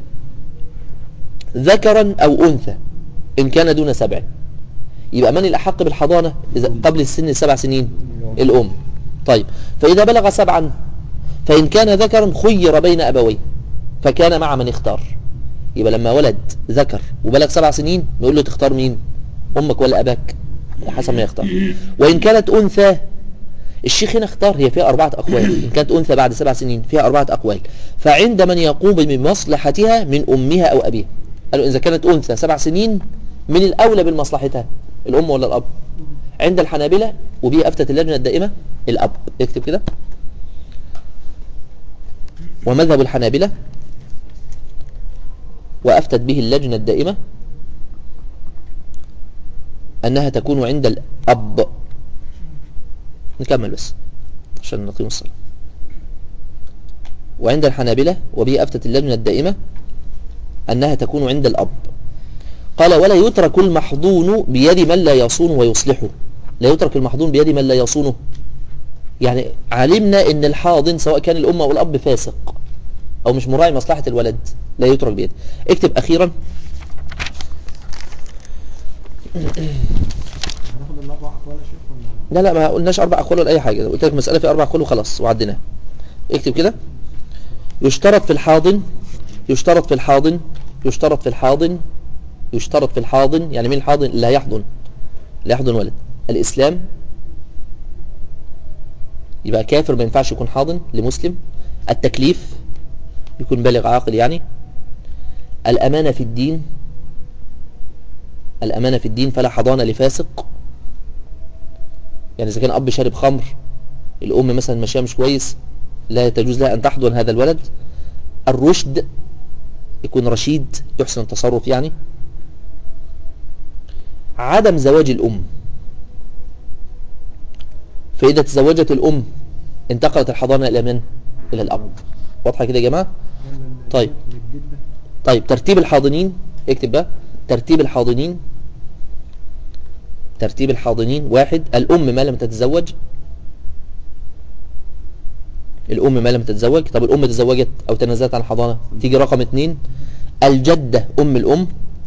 ذكرا أو أنثى إن كان دون سبع يبقى من الأحق بالحضانة إذا قبل السن السبع سنين الأم طيب فإذا بلغ سبعا فإن كان ذكرا خير بين أبويه فكان مع من اختار يبقى لما ولد ذكر وبلغ سبع سنين نقول له تختار مين أمك ولا أباك حسب ما يختار وإن كانت أنثى الشيخ هنا اختار هي فيها أربعة أقوال إن كانت أنثى بعد سبع سنين فيها أربعة أقوال فعند من يقوم بمصلحتها من أمها أو أبيها قالوا إذا كانت أنثى سبع سنين من الأولى بمصلحتها الأم ولا الأب عند الحنابلة وبه أفتت اللجنة الدائمة الأب اكتب كده ومذهب الحنابلة وأفتت به اللجنة الدائمة أنها تكون عند الأب نكمل بس عشان نقيم الصلاة وعند الحنابلة وبه أفتت اللجنة الدائمة أنها تكون عند الأب قال ولا يترك المحضون بيد من لا يصون ويصلحه لا يترك المحضون بيد من لا يصونه يعني علمنا ان الحاضن سواء كان الام او الاب فاسق او مش مراعي مصلحة الولد لا يترك بيده اكتب اخيرا هناخد الاربع اقوال يا شيخ ولا لا لا ما قلناش اربع اقوال ولا اي حاجة قلت لك مسألة في اربع اقوال وخلاص وعديناها اكتب كده يشترط في الحاضن يشترط في الحاضن يشترط في الحاضن يشترط في الحاضن يعني مين الحاضن اللي هيحضن اللي هيحضن ولد الاسلام يبقى كافر ما ينفعش يكون حاضن لمسلم التكليف يكون بالغ عاقل يعني الأمانة في الدين الأمانة في الدين فلا حضانة لفاسق يعني إذا كان أب شارب خمر الأم مثلا ماشية مش كويس لا تجوز لها أن تحضن هذا الولد الرشد يكون رشيد يحسن التصرف يعني عدم زواج الأم فإذا تزوجت الأم انتقلت الحضانة إلى من؟ إلى الأب واضحة كده يا جماعة؟ طيب للجدة طيب ترتيب الحاضنين اكتب بقى ترتيب الحاضنين ترتيب الحاضنين واحد الأم ما لم تتزوج الأم ما لم تتزوج طب الأم تزوجت أو تنازلت عن الحضانة تيجي رقم اتنين الجدة أم الأم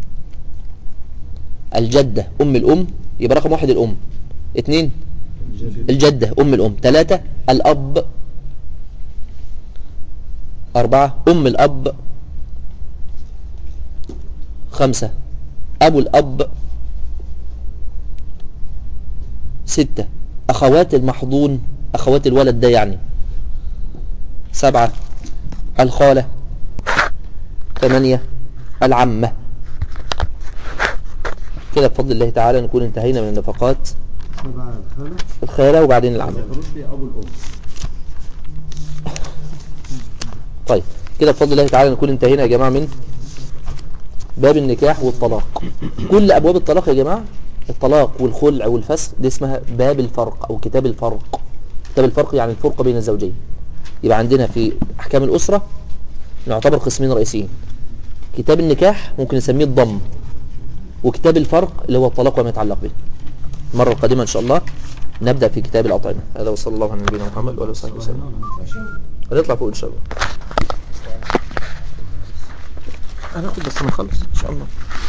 الجدة أم الأم يبقى رقم واحد الأم اتنين الجدة أم الأم ثلاثة الأب أربعة أم الأب خمسة أبو الأب ستة أخوات المحضون أخوات الولد ده يعني سبعة الخالة ثمانية العمة كده بفضل الله تعالى نكون انتهينا من النفقات سبعة الخالة الخيرة وبعدين العمة الرشدي أبو الأم طيب كده بفضل الله تعالى نكون انتهينا يا جماعة من باب النكاح والطلاق كل أبواب الطلاق يا جماعة الطلاق والخلع والفسخ دي اسمها باب الفرق أو كتاب الفرق كتاب الفرق يعني الفرقة بين الزوجين يبقى عندنا في أحكام الأسرة نعتبر قسمين رئيسيين كتاب النكاح ممكن نسميه الضم وكتاب الفرق اللي هو الطلاق وما يتعلق به المرة القادمة إن شاء الله نبدأ في كتاب الأطعمة هذا وصلى الله على نبينا محمد وآله وصحبه وسلم هنطلع فوق إن شاء الله هناخد بس نخلص ان شاء الله